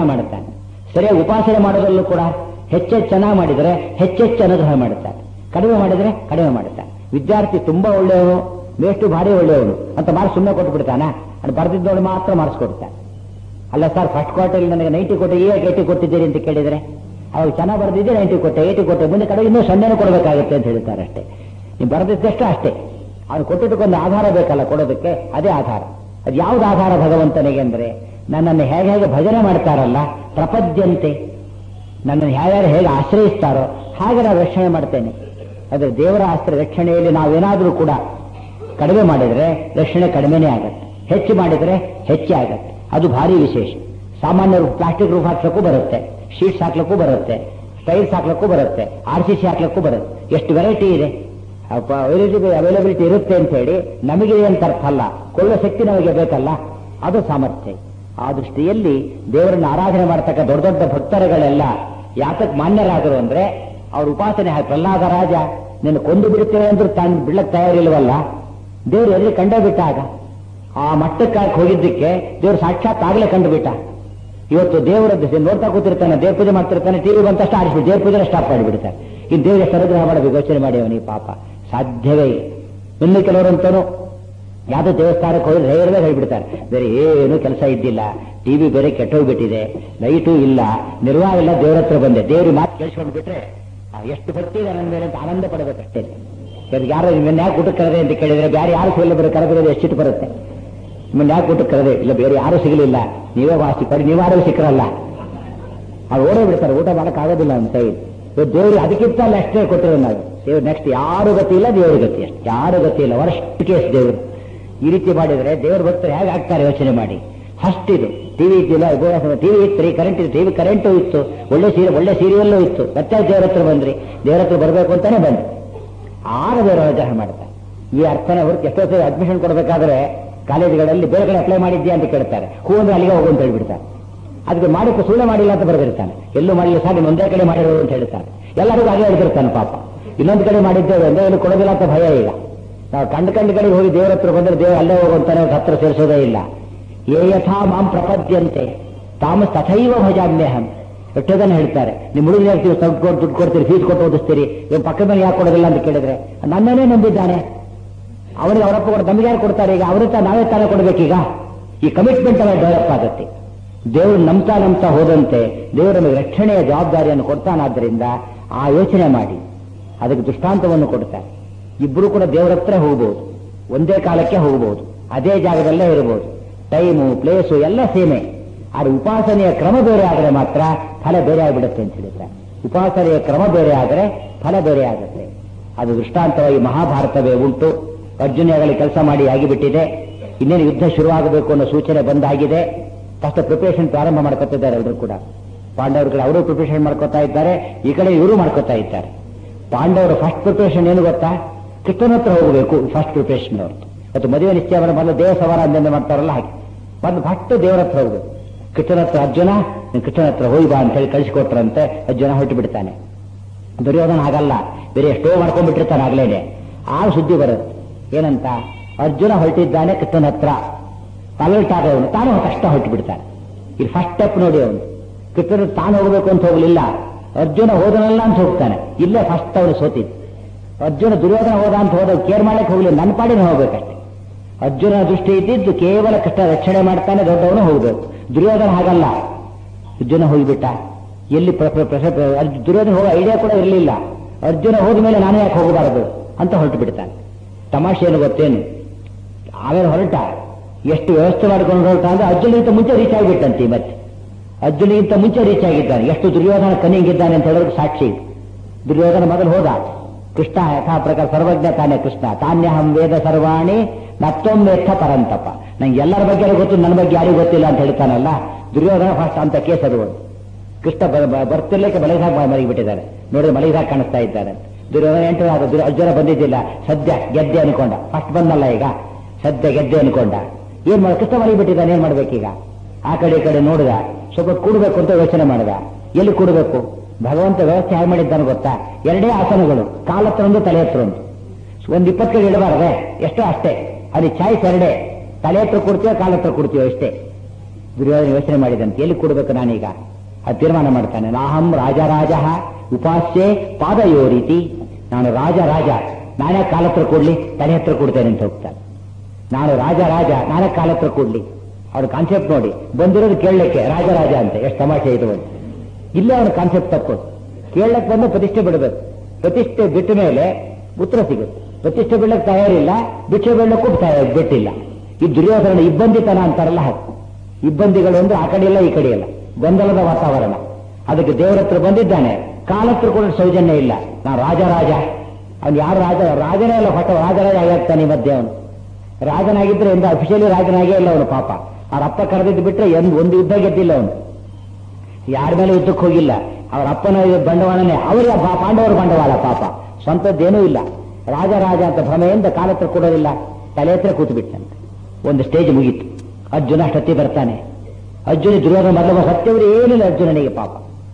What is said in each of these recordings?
ಮಾಡುತ್ತಾನೆ ಸರಿಯಾಗಿ ಉಪಾಸನೆ ಮಾಡೋದ್ರಲ್ಲೂ ಕೂಡ ಹೆಚ್ಚೆಚ್ಚು ಚೆನ್ನಾಗಿ ಮಾಡಿದರೆ ಹೆಚ್ಚೆಚ್ಚು ಅನುಗ್ರಹ ಮಾಡುತ್ತಾನೆ ಕಡಿಮೆ ಮಾಡಿದರೆ ಕಡಿಮೆ ಮಾಡುತ್ತಾನೆ ವಿದ್ಯಾರ್ಥಿ ತುಂಬಾ ಒಳ್ಳೆಯವನು ಮೇಷ್ಟು ಭಾರಿ ಒಳ್ಳೆಯವನು ಅಂತ ಮಾರ್ಕ್ಸ್ ಸುಮ್ಮನೆ ಕೊಟ್ಟು ಬಿಡ್ತಾನ ಅದು ಬರೆದಿದ್ದವಳು ಮಾತ್ರ ಮಾರ್ಕ್ಸ್ ಕೊಡ್ತಾನೆ ಅಲ್ಲ ಸರ್ ಫಸ್ಟ್ ಕ್ವಾರ್ಟರ್ ನನಗೆ ನೈಂಟಿ ಕೊಟ್ಟೆ ಈಗ ಏಟಿ ಕೊಟ್ಟಿದ್ದೀರಿ ಅಂತ ಕೇಳಿದರೆ ಅವಾಗ ಚೆನ್ನಾಗಿ ಬರೆದಿದ್ದೆ ನೈಂಟಿ ಕೊಟ್ಟೆ ಏಟಿ ಕೊಟ್ಟೆ ಮುಂದೆ ಕಡೆ ಇನ್ನೂ ಸೊನ್ನೆನೂ ಕೊಡಬೇಕಾಗುತ್ತೆ ಅಂತ ಹೇಳ್ತಾರೆ ಅಷ್ಟೇ ನೀವು ಬರೆದಿದ್ದಷ್ಟು ಅಷ್ಟೇ ಅವ್ನು ಕೊಟ್ಟಿದ್ದಕ್ಕೊಂದು ಆಧಾರ ಬೇಕಲ್ಲ ಕೊಡೋದಕ್ಕೆ ಅದೇ ಆಧಾರ ಅದು ಯಾವ್ದು ಆಧಾರ ಭಗವಂತನಿಗೆ ಅಂದ್ರೆ ನನ್ನನ್ನು ಹೇಗೆ ಹೇಗೆ ಭಜನೆ ಮಾಡ್ತಾರಲ್ಲ ಪ್ರಪದ್ಯಂತೆ ನನ್ನನ್ನು ಯಾರ್ಯಾರು ಹೇಗೆ ಆಶ್ರಯಿಸ್ತಾರೋ ಹಾಗೆ ನಾನು ರಕ್ಷಣೆ ಮಾಡ್ತೇನೆ ಆದರೆ ದೇವರ ಆಶ್ರಯ ರಕ್ಷಣೆಯಲ್ಲಿ ನಾವೇನಾದರೂ ಕೂಡ ಕಡಿಮೆ ಮಾಡಿದರೆ ರಕ್ಷಣೆ ಕಡಿಮೆನೇ ಆಗತ್ತೆ ಹೆಚ್ಚು ಮಾಡಿದರೆ ಹೆಚ್ಚೇ ಆಗತ್ತೆ ಅದು ಭಾರಿ ವಿಶೇಷ ಸಾಮಾನ್ಯ ಪ್ಲಾಸ್ಟಿಕ್ ರೂಫ್ ಹಾಕ್ಲಿಕ್ಕೂ ಬರುತ್ತೆ ಶೀಟ್ಸ್ ಹಾಕ್ಲಿಕ್ಕೂ ಬರುತ್ತೆ ಟೈಲ್ಸ್ ಹಾಕ್ಲಿಕ್ಕೂ ಬರುತ್ತೆ ಆರ್ ಸಿ ಸಿ ಹಾಕ್ಲಿಕ್ಕೂ ಬರುತ್ತೆ ಎಷ್ಟು ವೆರೈಟಿ ಇದೆ ಅವೈಲಬಿಲಿಟಿ ಇರುತ್ತೆ ಅಂತ ಹೇಳಿ ನಮಗೆ ಅಂತ ಅರ್ಥ ಅಲ್ಲ ಕೊಳ್ಳೋ ಶಕ್ತಿ ನಮಗೆ ಬೇಕಲ್ಲ ಅದು ಸಾಮರ್ಥ್ಯ ಆ ದೃಷ್ಟಿಯಲ್ಲಿ ದೇವರನ್ನ ಆರಾಧನೆ ಮಾಡತಕ್ಕ ದೊಡ್ಡ ದೊಡ್ಡ ಭಕ್ತರುಗಳೆಲ್ಲ ಯಾತಕ್ ಮಾನ್ಯರಾದರು ಅಂದ್ರೆ ಅವ್ರ ಉಪಾಸನೆ ಹಾಕಿ ಪ್ರಹ್ಲಾದ ರಾಜ ನಿನ್ನ ಕೊಂದು ಬಿಡುತ್ತೇವೆ ಅಂದ್ರೆ ತಾನು ಬಿಡ್ಲಕ್ ತಯಾರಿಲ್ವಲ್ಲ ದೇವರು ಎಲ್ಲಿ ಕಂಡೇ ಬಿಟ್ಟಾಗ ಆ ಮಟ್ಟಕ್ಕಾಗಿ ಹೋಗಿದ್ದಕ್ಕೆ ದೇವರು ಸಾಕ್ಷಾತ್ ಆಗ್ಲೇ ಕಂಡು ಬಿಟ್ಟ ಇವತ್ತು ದೇವರ ದಿವಸ ನೋಡ್ತಾ ಕೂತಿರ್ತಾನೆ ದೇವ್ರ ಪೂಜೆ ಮಾಡ್ತಿರ್ತಾನೆ ಟಿವಿ ಬಂತಷ್ಟು ಆಡಿಸ್ಬಿಟ್ಟು ದೇವ್ರ ಪೂಜೆ ಸ್ಟಾಪ್ ಮಾಡಿಬಿಡ್ತಾರೆ ಇನ್ನು ದೇವರಿಗೆ ಸರಗ್ರಹ ಮಾಡಬೇಕು ಯೋಚನೆ ಮಾಡಿ ಅವನಿಗೆ ಪಾಪ ಸಾಧ್ಯವೇ ಇಲ್ಲ ಇನ್ನು ಕೆಲವರಂತೂ ಯಾವ್ದೋ ದೇವಸ್ಥಾನಕ್ಕೆ ಹೋಗಿ ರೇರವೇ ಹೇಳ್ಬಿಡ್ತಾರೆ ಬೇರೆ ಏನು ಕೆಲಸ ಇದ್ದಿಲ್ಲ ಟಿವಿ ಬೇರೆ ಕೆಟ್ಟೋಗ್ಬಿಟ್ಟಿದೆ ಲೈಟು ಇಲ್ಲ ನಿರ್ವಾಹ ಇಲ್ಲ ದೇವ್ರ ಹತ್ರ ಬಂದೆ ದೇವ್ರಿಗೆ ಮಾತು ಕೇಳಿಸ್ಕೊಂಡು ಬಿಟ್ರೆ ಆ, ಎಷ್ಟು ಭಕ್ತಿ ಇದೆ ನನ್ನ ಮೇಲೆ ಅಂತ ಆನಂದ ಪಡಬೇಕಷ್ಟೇ ಬೇರೆ ಯಾರು ನಿಮ್ಮನ್ನ ಯಾಕೆ ಊಟಕ್ಕೆ ಕರೆದೆ ಅಂತ ಕೇಳಿದ್ರೆ ಬೇರೆ ಯಾರು ಸಿಗಲ್ಲ ಬೇರೆ ಕರೆದಿರೋದು ಎಷ್ಟಿಟ್ಟು ಬರುತ್ತೆ ನಿಮ್ಮನ್ನ ಯಾಕೆ ಊಟಕ್ಕೆ ಕರೆದೆ ಇಲ್ಲ ಬೇರೆ ಯಾರು ಸಿಗಲಿಲ್ಲ ನೀವೇ ವಾಸಿ ಪಡಿ ನೀವಾರು ಸಿಕ್ಕರಲ್ಲ ಅವ್ರು ಓಡೇ ಬಿಡ್ತಾರೆ ಊಟ ಮಾಡಕ್ ಆಗೋದಿಲ್ಲ ಅಂತ ಹೇಳಿ ಇವತ್ತು ದೇವರು ಅದಕ್ಕಿಂತ ಅಲ್ಲಿ ಅಷ್ಟೇ ಕೊಟ್ಟಿರೋ ನಾವು ದೇವ್ರು ನೆಕ್ಸ್ಟ್ ಯಾರು ಗತಿ ಇಲ್ಲ ದೇವ್ರ ಗತಿ ಅಷ್ಟೇ ಯಾರು ಗತಿ ಇಲ್ಲ ವರ್ಸ್ಟ್ ಕೇಸ್ ದೇವರು ಈ ರೀತಿ ಮಾಡಿದ್ರೆ ದೇವ್ರ ಭಕ್ತರು ಹೇಗೆ ಆಗ್ತಾರೆ ಯೋಚನೆ ಮಾಡಿ ಫಸ್ಟ್ ಇದು ಟಿವಿ ಇದ್ದಿಲ್ಲ ಟಿವಿ ಇತ್ತು ಕರೆಂಟ್ ಇತ್ತು ಟಿವಿ ಕರೆಂಟು ಇತ್ತು ಒಳ್ಳೆ ಸೀರೆ ಒಳ್ಳೆ ಸೀರಿಯಲ್ಲೂ ಇತ್ತು ಮತ್ತೆ ದೇವ್ರ ಹತ್ರ ಬಂದ್ರಿ ದೇವ್ರ ಹತ್ರ ಬರಬೇಕು ಅಂತಾನೆ ಬಂದ್ರಿ ಆಗ ದೇವರ ಅನುಗ್ರಹ ಮಾಡ್ತಾರೆ ಈ ಅರ್ಥನ ಹೊರತು ಎಷ್ಟೋ ಸರಿ ಅಡ್ಮಿಷನ್ ಕೊಡಬೇಕಾದ್ರೆ ಕಾಲೇಜುಗಳಲ್ಲಿ ಬೇರೆ ಕಡೆ ಅಪ್ಲೈ ಮಾಡಿದ್ಯಾ ಅಂತ ಕೇಳ್ತಾರೆ ಹೂ ಅಂದ್ರೆ ಅಲ್ಲಿಗೆ ಹೋಗು ಅಂತ ಹೇಳ್ಬಿಡ್ತಾರೆ ಅದಕ್ಕೆ ಮಾಡಿಕ್ಕೆ ಸುಳ್ಳು ಮಾಡಿಲ್ಲ ಅಂತ ಬರೆದಿರ್ತಾನೆ ಎಲ್ಲೂ ಮಾಡಿಲ್ಲ ಸರ್ ನೀವು ಒಂದೇ ಕಡೆ ಮಾಡಿರೋದು ಅಂತ ಹೇಳ್ತಾರೆ ಎಲ್ಲರಿಗೂ ಹಾಗೆ ಹೇಳ್ತಿರ್ತಾನೆ ಪಾಪ ಇನ್ನೊಂದು ಕಡೆ ಮಾಡಿದ್ದೇವೆ ಒಂದೇ ಏನು ಕೊಡೋದಿಲ್ಲ ಅಂತ ಭಯ ಈಗ ನಾವು ಕಂಡು ಕಂಡು ಕಡೆ ಹೋಗಿ ದೇವರ ಹತ್ರ ಬಂದ್ರೆ ದೇವರು ಅಲ್ಲೇ ಹೋಗುವಂತಾನೆ ಅವ್ರ ಹತ್ರ ಸೇರಿಸೋದೇ ಇಲ್ಲ ಏ ಯಥಾ ಮಾಂ ಪ್ರಪದ್ಯಂತೆ ತಾಮ ತಥೈವ ಭಜಾಮ್ಯಹಂ ಎಷ್ಟೋದನ್ನ ಹೇಳ್ತಾರೆ ನಿಮ್ಮ ಹುಡುಗರು ಹೇಳ್ತೀವಿ ಸ್ವಲ್ಪ ಕೊಟ್ಟು ದುಡ್ಡು ಕೊಡ್ತೀರಿ ಫೀಸ್ ಕೊಟ್ಟು ಓದಿಸ್ತೀರಿ ಇವ್ ಪಕ್ಕದ ಮೇಲೆ ಯಾಕೆ ಕೊಡೋದಿಲ್ಲ ಅಂತ ಕೇಳಿದ್ರೆ ನನ್ನನ್ನೇ ನಂಬಿದ್ದಾನೆ ಅವರಿಗೆ ಅವರಪ್ಪ ಕೊಡ ನಮಗೆ ಯಾರು ಕೊಡ್ತಾರೆ ಈಗ ಅವ್ರ ತ ನಾವೇ ತಾನೇ ಕೊಡ್ಬೇಕೀಗ ಈ ಕಮಿಟ್ಮೆಂಟ್ ಅಲ್ಲ ಡೆವಲಪ್ ಆಗುತ್ತೆ ದೇವರು ನಂಬ್ತಾ ನಂಬ್ತಾ ಹೋದಂತೆ ದೇವರು ನಮಗೆ ರಕ್ಷಣೆಯ ಜವಾಬ್ದಾರಿಯನ್ನು ಕೊಡ್ತಾನಾದ್ರಿಂದ ಆ ಯೋಚನೆ ಮಾಡಿ ಅದಕ್ಕೆ ದೃಷ್ಟಾಂತವನ್ನು ಕೊಡ್ತಾರೆ ಇಬ್ಬರು ಕೂಡ ದೇವರ ಹತ್ರ ಹೋಗಬಹುದು ಒಂದೇ ಕಾಲಕ್ಕೆ ಹೋಗಬಹುದು ಅದೇ ಜಾಗದಲ್ಲೇ ಇರಬಹುದು ಟೈಮು ಪ್ಲೇಸು ಎಲ್ಲ ಸೇಮೆ ಆದ್ರೆ ಉಪಾಸನೆಯ ಕ್ರಮ ಬೇರೆ ಆದರೆ ಮಾತ್ರ ಫಲ ಬೇರೆ ಆಗಿಬಿಡುತ್ತೆ ಅಂತ ಹೇಳಿದ್ದಾರೆ ಉಪಾಸನೆಯ ಕ್ರಮ ಬೇರೆ ಆದರೆ ಫಲ ಬೇರೆ ಆಗುತ್ತೆ ಅದು ದೃಷ್ಟಾಂತವಾಗಿ ಮಹಾಭಾರತವೇ ಉಂಟು ಅರ್ಜುನಗಳಲ್ಲಿ ಕೆಲಸ ಮಾಡಿ ಆಗಿಬಿಟ್ಟಿದೆ ಇನ್ನೇನು ಯುದ್ಧ ಶುರುವಾಗಬೇಕು ಅನ್ನೋ ಸೂಚನೆ ಬಂದಾಗಿದೆ ಫಸ್ಟ್ ಪ್ರಿಪರೇಷನ್ ಪ್ರಾರಂಭ ಮಾಡ್ಕೊತಿದ್ದಾರೆ ಎಲ್ಲರೂ ಕೂಡ ಪಾಂಡವರು ಕಡೆ ಅವರು ಪ್ರಿಪರೇಷನ್ ಮಾಡ್ಕೊತಾ ಇದ್ದಾರೆ ಈ ಕಡೆ ಇವರು ಮಾಡ್ಕೊತಾ ಇದ್ದಾರೆ ಪಾಂಡವರು ಫಸ್ಟ್ ಪ್ರಿಪರೇಷನ್ ಏನು ಗೊತ್ತಾ ಕೃಷ್ಣನ ಹತ್ರ ಹೋಗಬೇಕು ಫಸ್ಟ್ ಪ್ರಿಪರೇಷನ್ ಅವರು ಮತ್ತು ಮದುವೆ ನಿಶ್ಚಯ ಮಾಡಿ ಮೊದಲು ದೇವ ಸವಾರ ಅಂದಿಂದ ಮಾಡ್ತಾರಲ್ಲ ಹಾಗೆ ಮೊದಲು ಫಸ್ಟ್ ದೇವರ ಹತ್ರ ಹೋಗಬೇಕು ಕೃಷ್ಣನ ಹತ್ರ ಅರ್ಜುನ ನೀನು ಕೃಷ್ಣನ ಹತ್ರ ಹೋಗಿ ಬಾ ಅಂತ ಹೇಳಿ ಕಳಿಸಿಕೊಟ್ರಂತೆ ಅರ್ಜುನ ಹೊರಟು ಬಿಡ್ತಾನೆ ದುರ್ಯೋಧನ ಆಗಲ್ಲ ಬೇರೆ ಎಷ್ಟೋ ಮಾಡ್ಕೊಂಡ್ಬಿಟ್ಟಿರ್ತಾನೆ ಆಗ್ಲೇನೆ ಆ ಸುದ್ದಿ ಬರುತ್ತೆ ಏನಂತ ಅರ್ಜುನ ಹೊರಟಿದ್ದಾನೆ ಕೃಷ್ಣನ ಹತ್ರ ತಲೆಟಾಗ ಅವನು ತಾನು ಕಷ್ಟ ಹೊರಟು ಬಿಡ್ತಾನೆ ಇದು ಫಸ್ಟ್ ಸ್ಟೆಪ್ ನೋಡಿ ಅವನು ಕೃಷ್ಣನ ತಾನು ಹೋಗಬೇಕು ಅಂತ ಹೋಗಲಿಲ್ಲ ಅರ್ಜುನ ಹೋದನಲ್ಲ ಅಂತ ಹೋಗ್ತಾನೆ ಇಲ್ಲೇ ಫಸ್ಟ್ ಅವನು ಸೋತಿದ್ದು ಅರ್ಜುನ ದುರ್ಯೋಧನ ಹೋದ ಅಂತ ಹೋದ ಕೇರ್ ಮಾಡಕ್ಕೆ ಹೋಗ್ಲಿಲ್ಲ ನನ್ನ ಪಾಡಿನ ಹೋಗ್ಬೇಕಷ್ಟೆ ಅರ್ಜುನ ದೃಷ್ಟಿ ಇದ್ದಿದ್ದು ಕೇವಲ ಕೃಷ್ಣ ರಕ್ಷಣೆ ಮಾಡ್ತಾನೆ ದೊಡ್ಡವನು ಹೋಗ್ಬೇಕು ದುರ್ಯೋಧನ ಹಾಗಲ್ಲ ಅರ್ಜುನ ಹೋಗಿಬಿಟ್ಟ ಎಲ್ಲಿ ಪ್ರ- ಪ್ರ- ಪ್ರ- ಪ್ರ- ಅರ್ಜು- ದುರ್ಯೋಧನ ಹೋಗೋ ಐಡಿಯಾ ಕೂಡ ಇರಲಿಲ್ಲ ಅರ್ಜುನ ಹೋದ ಮೇಲೆ ನಾನೇ ಯಾಕೆ ಹೋಗಬಾರದು ಅಂತ ಹೊರಟು ಬಿಡ್ತಾನೆ ತಮಾಷೆ ಏನು ಗೊತ್ತೇನು ಆಮೇಲೆ ಹೊರಟ ಎಷ್ಟು ವ್ಯವಸ್ಥೆ ಮಾಡ್ಕೊಂಡು ಹೊರಟ ಅಂದ್ರೆ ಅರ್ಜುನಿಗಿಂತ ಮುಂಚೆ ರೀಚ್ ಆಗಿಬಿಟ್ಟಂತೆ ಮತ್ತೆ ಅರ್ಜುನಿಗಿಂತ ಮುಂಚೆ ರೀಚ್ ಆಗಿದ್ದಾನೆ ಎಷ್ಟು ದುರ್ಯೋಧನ ಕನಿಂಗಿದ್ದಾನೆ ಅಂತ ಹೇಳೋದಕ್ಕೆ ಸಾಕ್ಷಿ ಇದು. ದುರ್ಯೋಧನ ಮೊದಲು ಹೋದ ಕೃಷ್ಣ ಯಥಾ ಪ್ರಕಾರ ಸರ್ವಜ್ಞ ತಾನೇ ಕೃಷ್ಣ ತಾನ್ಯಹಂ ವೇದ ಸರ್ವಾಣಿ ಮತ್ತೊಮ್ಮೆತ್ತ ಪರಂತಪ ನಂಗೆ ಎಲ್ಲರ ಬಗ್ಗೆ ಗೊತ್ತು ನನ್ನ ಬಗ್ಗೆ ಯಾರಿಗೂ ಗೊತ್ತಿಲ್ಲ ಅಂತ ಹೇಳ್ತಾನಲ್ಲ ದುರ್ಯೋಧನ ಫಸ್ಟ್ ಅಂತ ಕೇಸ್ ಅದು ಒಂದು. ಕೃಷ್ಣ ಬ- ಬ- ಬರ್ತಿರ್ಲಿಕ್ಕೆ ಮಲಗಿದಾಗ ಮಲಗಿಬಿಟ್ಟಿದ್ದಾರೆ ನೋಡಿದ್ರೆ ಮಲಗಿದಾಗ ಕಾಣಿಸ್ತಾ ಇದ್ದಾರೆ ದುರ್ಯೋಧನ ಎಂಟು ಆದ ದುರ್- ಅರ್ಜುನ ಬಂದಿದ್ದಿಲ್ಲ ಸದ್ಯ ಗೆದ್ದೆ ಅನ್ಕೊಂಡ ಫಸ್ಟ್ ಬಂದಲ್ಲ ಈಗ ಸದ್ಯ ಗೆದ್ದೆ ಅನ್ಕೊಂಡ ಏನ್ ಮಾಡ ಕೃಷ್ಣ ಮಲಗಿಬಿಟ್ಟಿದ್ದಾನೆ ಏನ್ ಮಾಡ್ಬೇಕೀಗ ಆ ಕಡೆ ಈ ಕಡೆ ನೋಡಿದ ಸ್ವಲ್ಪ ಕೂಡಬೇಕು ಅಂತ ಯೋಚನೆ ಮಾಡಿದ ಎಲ್ಲಿ ಕೂಡಬೇಕು ಭಗವಂತ ವ್ಯವಸ್ಥೆ ಹೇಗೆ ಮಾಡಿದ್ದಾನೆ ಗೊತ್ತಾ ಎರಡೇ ಆಸನಗಳು ಕಾಲ ಹತ್ರ ಒಂದು ತಲೆ ಹತ್ರ ಒಂದು ಒಂದು ಇಪ್ಪತ್ತು ಕಡೆ ಇಡಬಾರದೆ ಎಷ್ಟೋ ಅಷ್ಟೇ ಅಲ್ಲಿ ಚಾಯ್ಸ್ ಎರಡೇ ತಲೆ ಹತ್ರ ಕೊಡ್ತೀವೋ ಕಾಲ ಹತ್ರ ಕೊಡ್ತೀವೋ ಅಷ್ಟೇ ದುರ್ಯೋಧನ ಯೋಚನೆ ಮಾಡಿದಂತೆ ಎಲ್ಲಿ ಕೊಡಬೇಕು ನಾನೀಗ ಅದು ತೀರ್ಮಾನ ಮಾಡ್ತಾನೆ ನಾಹಂ ರಾಜರಾಜ ಉಪಾಸ್ಯೆ ಪಾದಯೋ ರೀತಿ ನಾನು ರಾಜ ರಾಜ ನಾನೇ ಕಾಲ ಹತ್ರ ಕೊಡ್ಲಿ ತಲೆ ಹತ್ರ ಕೊಡ್ತೇನೆ ಅಂತ ಹೋಗ್ತಾನೆ ನಾನು ರಾಜ ರಾಜ ನಾನೇ ಕಾಲ ಹತ್ರ ಕೊಡ್ಲಿ ಅವ್ರ ಕಾನ್ಸೆಪ್ಟ್ ನೋಡಿ ಬಂದಿರೋದು ಕೇಳಲಿಕ್ಕೆ ರಾಜ ರಾಜ ಅಂತ ಎಷ್ಟು ತಮಾಷೆ ಇದು ಅಂತ ಇಲ್ಲೇ ಅವನ ಕಾನ್ಸೆಪ್ಟ್ ತಪ್ಪು ಕೇಳಕ್ ಬಂದು ಪ್ರತಿಷ್ಠೆ ಬಿಡಬೇಕು ಪ್ರತಿಷ್ಠೆ ಬಿಟ್ಟ ಮೇಲೆ ಉತ್ತರ ಸಿಗುತ್ತೆ ಪ್ರತಿಷ್ಠೆ ಬೀಳಕ್ ತಯಾರಿಲ್ಲ ಭಿಕ್ಷೆ ಬೀಳಕ್ಕೂ ತಯಾರಿ ಬಿಟ್ಟಿಲ್ಲ ಈ ದುರ್ಯೋಧನ ಇಬ್ಬಂದಿತನ ಅಂತಾರಲ್ಲ ಹಾಗೆ ಇಬ್ಬಂದಿಗಳು ಅಂದ್ರೆ ಆ ಕಡೆ ಇಲ್ಲ ಈ ಕಡೆ ಇಲ್ಲ ಗೊಂದಲದ ವಾತಾವರಣ ಅದಕ್ಕೆ ದೇವರ ಹತ್ರ ಬಂದಿದ್ದಾನೆ ಕಾಲತ್ರ ಕೂಡ ಸೌಜನ್ಯ ಇಲ್ಲ ನಾನು ರಾಜ ರಾಜ ಅವ್ನು ಯಾರು ರಾಜ ರಾಜನೇ ಅಲ್ಲ ಹೊಟ್ಟ ರಾಜರಾಜ ಆಗಿರ್ತಾನೆ ಈ ಮಧ್ಯೆ ಅವನು ರಾಜನಾಗಿದ್ರೆ ಎಂದು ಅಫಿಷಿಯಲಿ ರಾಜನಾಗೇ ಇಲ್ಲ ಅವನು ಪಾಪ ಅವ್ರ ಅಪ್ಪ ಕರೆದಿದ್ದು ಬಿಟ್ರೆ ಎಂದು ಒಂದು ಯುದ್ಧ ಗೆದ್ದಿಲ್ಲ ಅವನು ಯಾರ ಮೇಲೆ ಯುದ್ಧಕ್ಕೆ ಹೋಗಿಲ್ಲ ಅವರ ಅಪ್ಪನ ಬಂಡವಾಳನೇ ಅವರ ಪಾಂಡವರ ಬಂಡವಾಳ ಪಾಪ ಸ್ವಂತದ್ದೇನೂ ಇಲ್ಲ ರಾಜ ರಾಜ ಅಂತ ಭ್ರಮೆಯಿಂದ ಕಾಲ ಹತ್ರ ಕೊಡೋದಿಲ್ಲ ತಲೆ ಹತ್ರ ಕೂತು ಬಿಟ್ಟಂತೆ ಒಂದು ಸ್ಟೇಜ್ ಮುಗೀತು ಅರ್ಜುನ ಅಷ್ಟೊತ್ತಿ ಬರ್ತಾನೆ ಅರ್ಜುನ ದುರ್ಯೋಧನ ಮೊದಲು ಸತ್ಯವರು ಏನಿಲ್ಲ ಅರ್ಜುನನಿಗೆ ಪಾಪ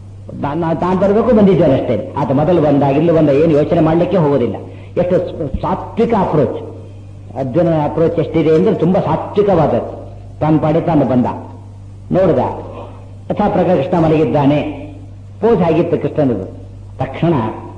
ತಾನು ಬರಬೇಕು ಬಂದಿದ್ದೇನೆ ಅಷ್ಟೇ ಆತ ಮೊದಲು ಬಂದಾಗ ಇಲ್ಲಿ ಬಂದ ಏನು ಯೋಚನೆ ಮಾಡಲಿಕ್ಕೆ ಹೋಗೋದಿಲ್ಲ ಎಷ್ಟು ಸಾತ್ವಿಕ ಅಪ್ರೋಚ್ ಅರ್ಜುನ ಅಪ್ರೋಚ್ ಎಷ್ಟಿದೆ ಅಂದ್ರೆ ತುಂಬಾ ಸಾತ್ವಿಕವಾದದ್ದು ತಾನು ಪಾಡಿ ತಾನು ಬಂದ ನೋಡಿದ ಯಥಾ ಪ್ರಕಾರ ಕೃಷ್ಣ ಮಲಗಿದ್ದಾನೆ ಪೋಸ್ ಆಗಿತ್ತು ಕೃಷ್ಣನದು ತಕ್ಷಣ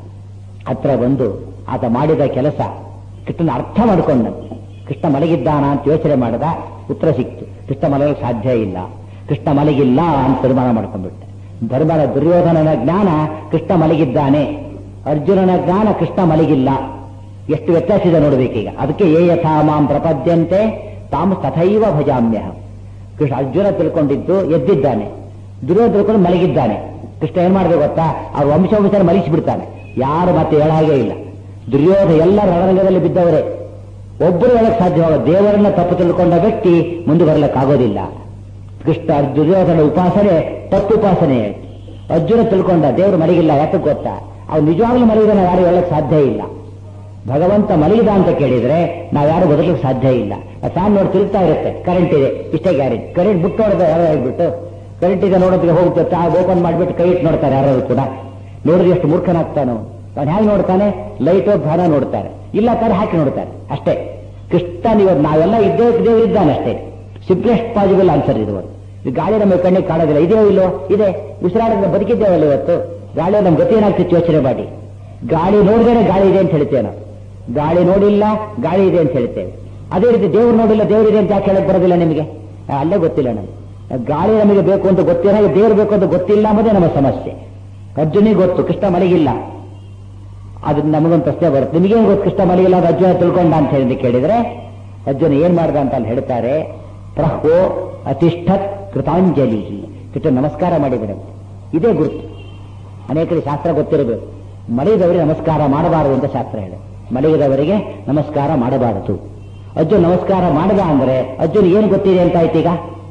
ಹತ್ರ ಬಂದು ಆತ ಮಾಡಿದ ಕೆಲಸ ಕೃಷ್ಣನ ಅರ್ಥ ಮಾಡಿಕೊಂಡ ಕೃಷ್ಣ ಮಲಗಿದ್ದಾನ ಅಂತ ಯೋಚನೆ ಮಾಡಿದ ಉತ್ತರ ಸಿಕ್ತು ಕೃಷ್ಣ ಮಲಗಲು ಸಾಧ್ಯ ಇಲ್ಲ ಕೃಷ್ಣ ಮಲಗಿಲ್ಲ ಅಂತ ತೀರ್ಮಾನ ಮಾಡ್ಕೊಂಡ್ಬಿಟ್ಟೆ ಧರ್ಮದ ದುರ್ಯೋಧನನ ಜ್ಞಾನ ಕೃಷ್ಣ ಮಲಗಿದ್ದಾನೆ ಅರ್ಜುನನ ಜ್ಞಾನ ಕೃಷ್ಣ ಮಲಗಿಲ್ಲ ಎಷ್ಟು ವ್ಯತ್ಯಾಸ ಇದೆ ನೋಡ್ಬೇಕೀಗ ಅದಕ್ಕೆ ಏ ಯಥಾ ಮಾಂ ಪ್ರಪದ್ಯಂತೆ ತಾಮ್ ತಥೈವ ಭಜಾಮ್ಯಹಂ ಕೃಷ್ಣ ಅರ್ಜುನ ತಿಳ್ಕೊಂಡಿದ್ದು ಎದ್ದಿದ್ದಾನೆ ದುರ್ಯೋಧನ ತಿಳ್ಕೊಂಡು ಮಲಗಿದ್ದಾನೆ ಕೃಷ್ಣ ಏನ್ ಮಾಡ್ಬೇಕು ಗೊತ್ತಾ ಅವ್ರ ವಂಶವಂಶನ ಮಲಿಸಿಬಿಡ್ತಾನೆ ಯಾರು ಮತ್ತೆ ಹೇಳಾಗೇ ಇಲ್ಲ ದುರ್ಯೋಧನ ಎಲ್ಲ ರಣರಂಗದಲ್ಲಿ ಬಿದ್ದವರೇ ಒಬ್ಬರು ಹೇಳಕ್ ಸಾಧ್ಯವಾಗ ದೇವರನ್ನ ತಪ್ಪು ತಿಳ್ಕೊಂಡ ವ್ಯಕ್ತಿ ಮುಂದೆ ಬರಲಿಕ್ಕಾಗೋದಿಲ್ಲ ಕೃಷ್ಣ ದುರ್ಯೋಧನ ಉಪಾಸನೆ ತಪ್ಪು ಉಪಾಸನೆ ಅರ್ಜುನ ತಿಳ್ಕೊಂಡ ದೇವರು ಮಲಗಿಲ್ಲ ಯಾಕೆ ಗೊತ್ತಾ ಅವ್ನು ನಿಜವಾಗ್ಲೂ ಮಲಗಿದಾನೆ ಯಾರು ಹೇಳಕ್ ಸಾಧ್ಯ ಇಲ್ಲ ಭಗವಂತ ಮಲಗಿದ ಅಂತ ಕೇಳಿದ್ರೆ ನಾವು ಯಾರು ಬದಲಿಕ್ಕೆ ಸಾಧ್ಯ ಇಲ್ಲ ಫ್ಯಾನ್ ನೋಡಿ ತಿರುಗ್ತಾ ಇರುತ್ತೆ ಕರೆಂಟ್ ಇದೆ ಇಷ್ಟೇ ಗ್ಯಾರೇಜ್ ಕರೆಂಟ್ ಬಿಟ್ಟು ನೋಡಿದ್ರೆ ಯಾರು ಹೇಳ್ಬಿಟ್ಟು ಕರೆಂಟ್ ಇದೆ ನೋಡೋದಕ್ಕೆ ಹೋಗುತ್ತೆ ಓಪನ್ ಮಾಡಿಬಿಟ್ಟು ಕೈ ಇಟ್ಟು ನೋಡ್ತಾರೆ ಯಾರು ಕೂಡ ನೋಡಿದ್ರೆ ಎಷ್ಟು ಮೂರ್ಖನಾಗ್ತಾನೋ ಅವ್ನು ಹೇಗೆ ನೋಡ್ತಾನೆ ಲೈಟ್ ಧ್ಯಾನ ನೋಡ್ತಾರೆ ಇಲ್ಲ ತಾರೆ ಹಾಕಿ ನೋಡ್ತಾರೆ ಅಷ್ಟೇ ಕೃಷ್ಣ ನೀವು ನಾವೆಲ್ಲ ಇದ್ದೇ ದೇವರು ಇದ್ದಾನೆ ಅಷ್ಟೇ ಸಿಂಪ್ಲೆಸ್ಟ್ ಪಾಸಿಬಲ್ ಆನ್ಸರ್ ಇದು ಈ ಗಾಳಿ ನಮ್ಮ ಕಣ್ಣಿಗೆ ಕಾಣೋದಿಲ್ಲ ಇದೆಯೋ ಇಲ್ಲೋ ಇದೆ ಉಸಿರಾಡಿದ್ರೆ ಬದುಕಿದ್ದೇವಲ್ಲ ಇವತ್ತು ಗಾಳಿ ನಮ್ಮ ಗತಿ ಏನಾಗ್ತಿತ್ತು ಯೋಚನೆ ಮಾಡಿ ಗಾಳಿ ನೋಡಿದ್ರೆ ಗಾಳಿ ಇದೆ ಅಂತ ಹೇಳ್ತೇವೆ ನಾವು ಗಾಳಿ ನೋಡಿಲ್ಲ ಗಾಳಿ ಇದೆ ಅಂತ ಹೇಳ್ತೇವೆ ಅದೇ ರೀತಿ ದೇವ್ರು ನೋಡಿಲ್ಲ ದೇವರಿದೆ ಅಂತ ಯಾಕೆ ಹೇಳಕ್ ಬರೋದಿಲ್ಲ ನಿಮಗೆ ಆ, ಅಲ್ಲೇ ಗೊತ್ತಿಲ್ಲ ನಮಗೆ ಗಾಳಿ ನಮಗೆ ಬೇಕು ಅಂತ ಗೊತ್ತಿಲ್ಲ ದೇವ್ರು ಬೇಕು ಅಂತ ಗೊತ್ತಿಲ್ಲ ಅನ್ನೋದೇ ನಮ್ಮ ಸಮಸ್ಯೆ ಅರ್ಜುನಿಗೆ ಗೊತ್ತು ಕೃಷ್ಣ ಮಲಗಿಲ್ಲ ಅದು ನಮಗೊಂದು ಪ್ರಶ್ನೆ ಬರುತ್ತೆ ನಿಮಗೇನು ಗೊತ್ತು ಕೃಷ್ಣ ಮಲಗಿಲ್ಲ ಅದು ಅರ್ಜುನ ತಿಳ್ಕೊಂಡ ಅಂತ ಹೇಳಿ ಕೇಳಿದ್ರೆ ಅರ್ಜುನ ಏನ್ ಮಾಡ್ದ ಅಂತ ಅಲ್ಲಿ ಹೇಳ್ತಾರೆ ಪ್ರಹ್ವೋ ಅತಿಷ್ಠತ್ ಕೃತಾಂಜಲಿ ಕೃಷ್ಣ ನಮಸ್ಕಾರ ಮಾಡಿಬಿಡುತ್ತೆ ಇದೇ ಗುರುತು ಅನೇಕರಿಗೆ ಶಾಸ್ತ್ರ ಗೊತ್ತಿರಬೇಕು ಮಲಗಿದವರಿಗೆ ನಮಸ್ಕಾರ ಮಾಡಬಾರದು ಅಂತ ಶಾಸ್ತ್ರ ಹೇಳಿ ಮಲಗಿದವರಿಗೆ ನಮಸ್ಕಾರ ಮಾಡಬಾರದು ಅರ್ಜುನ್ ನಮಸ್ಕಾರ ಮಾಡದ ಅಂದ್ರೆ ಅರ್ಜುನ್ ಏನು ಗೊತ್ತಿದೆ ಅಂತ ಆಯ್ತು ಈಗ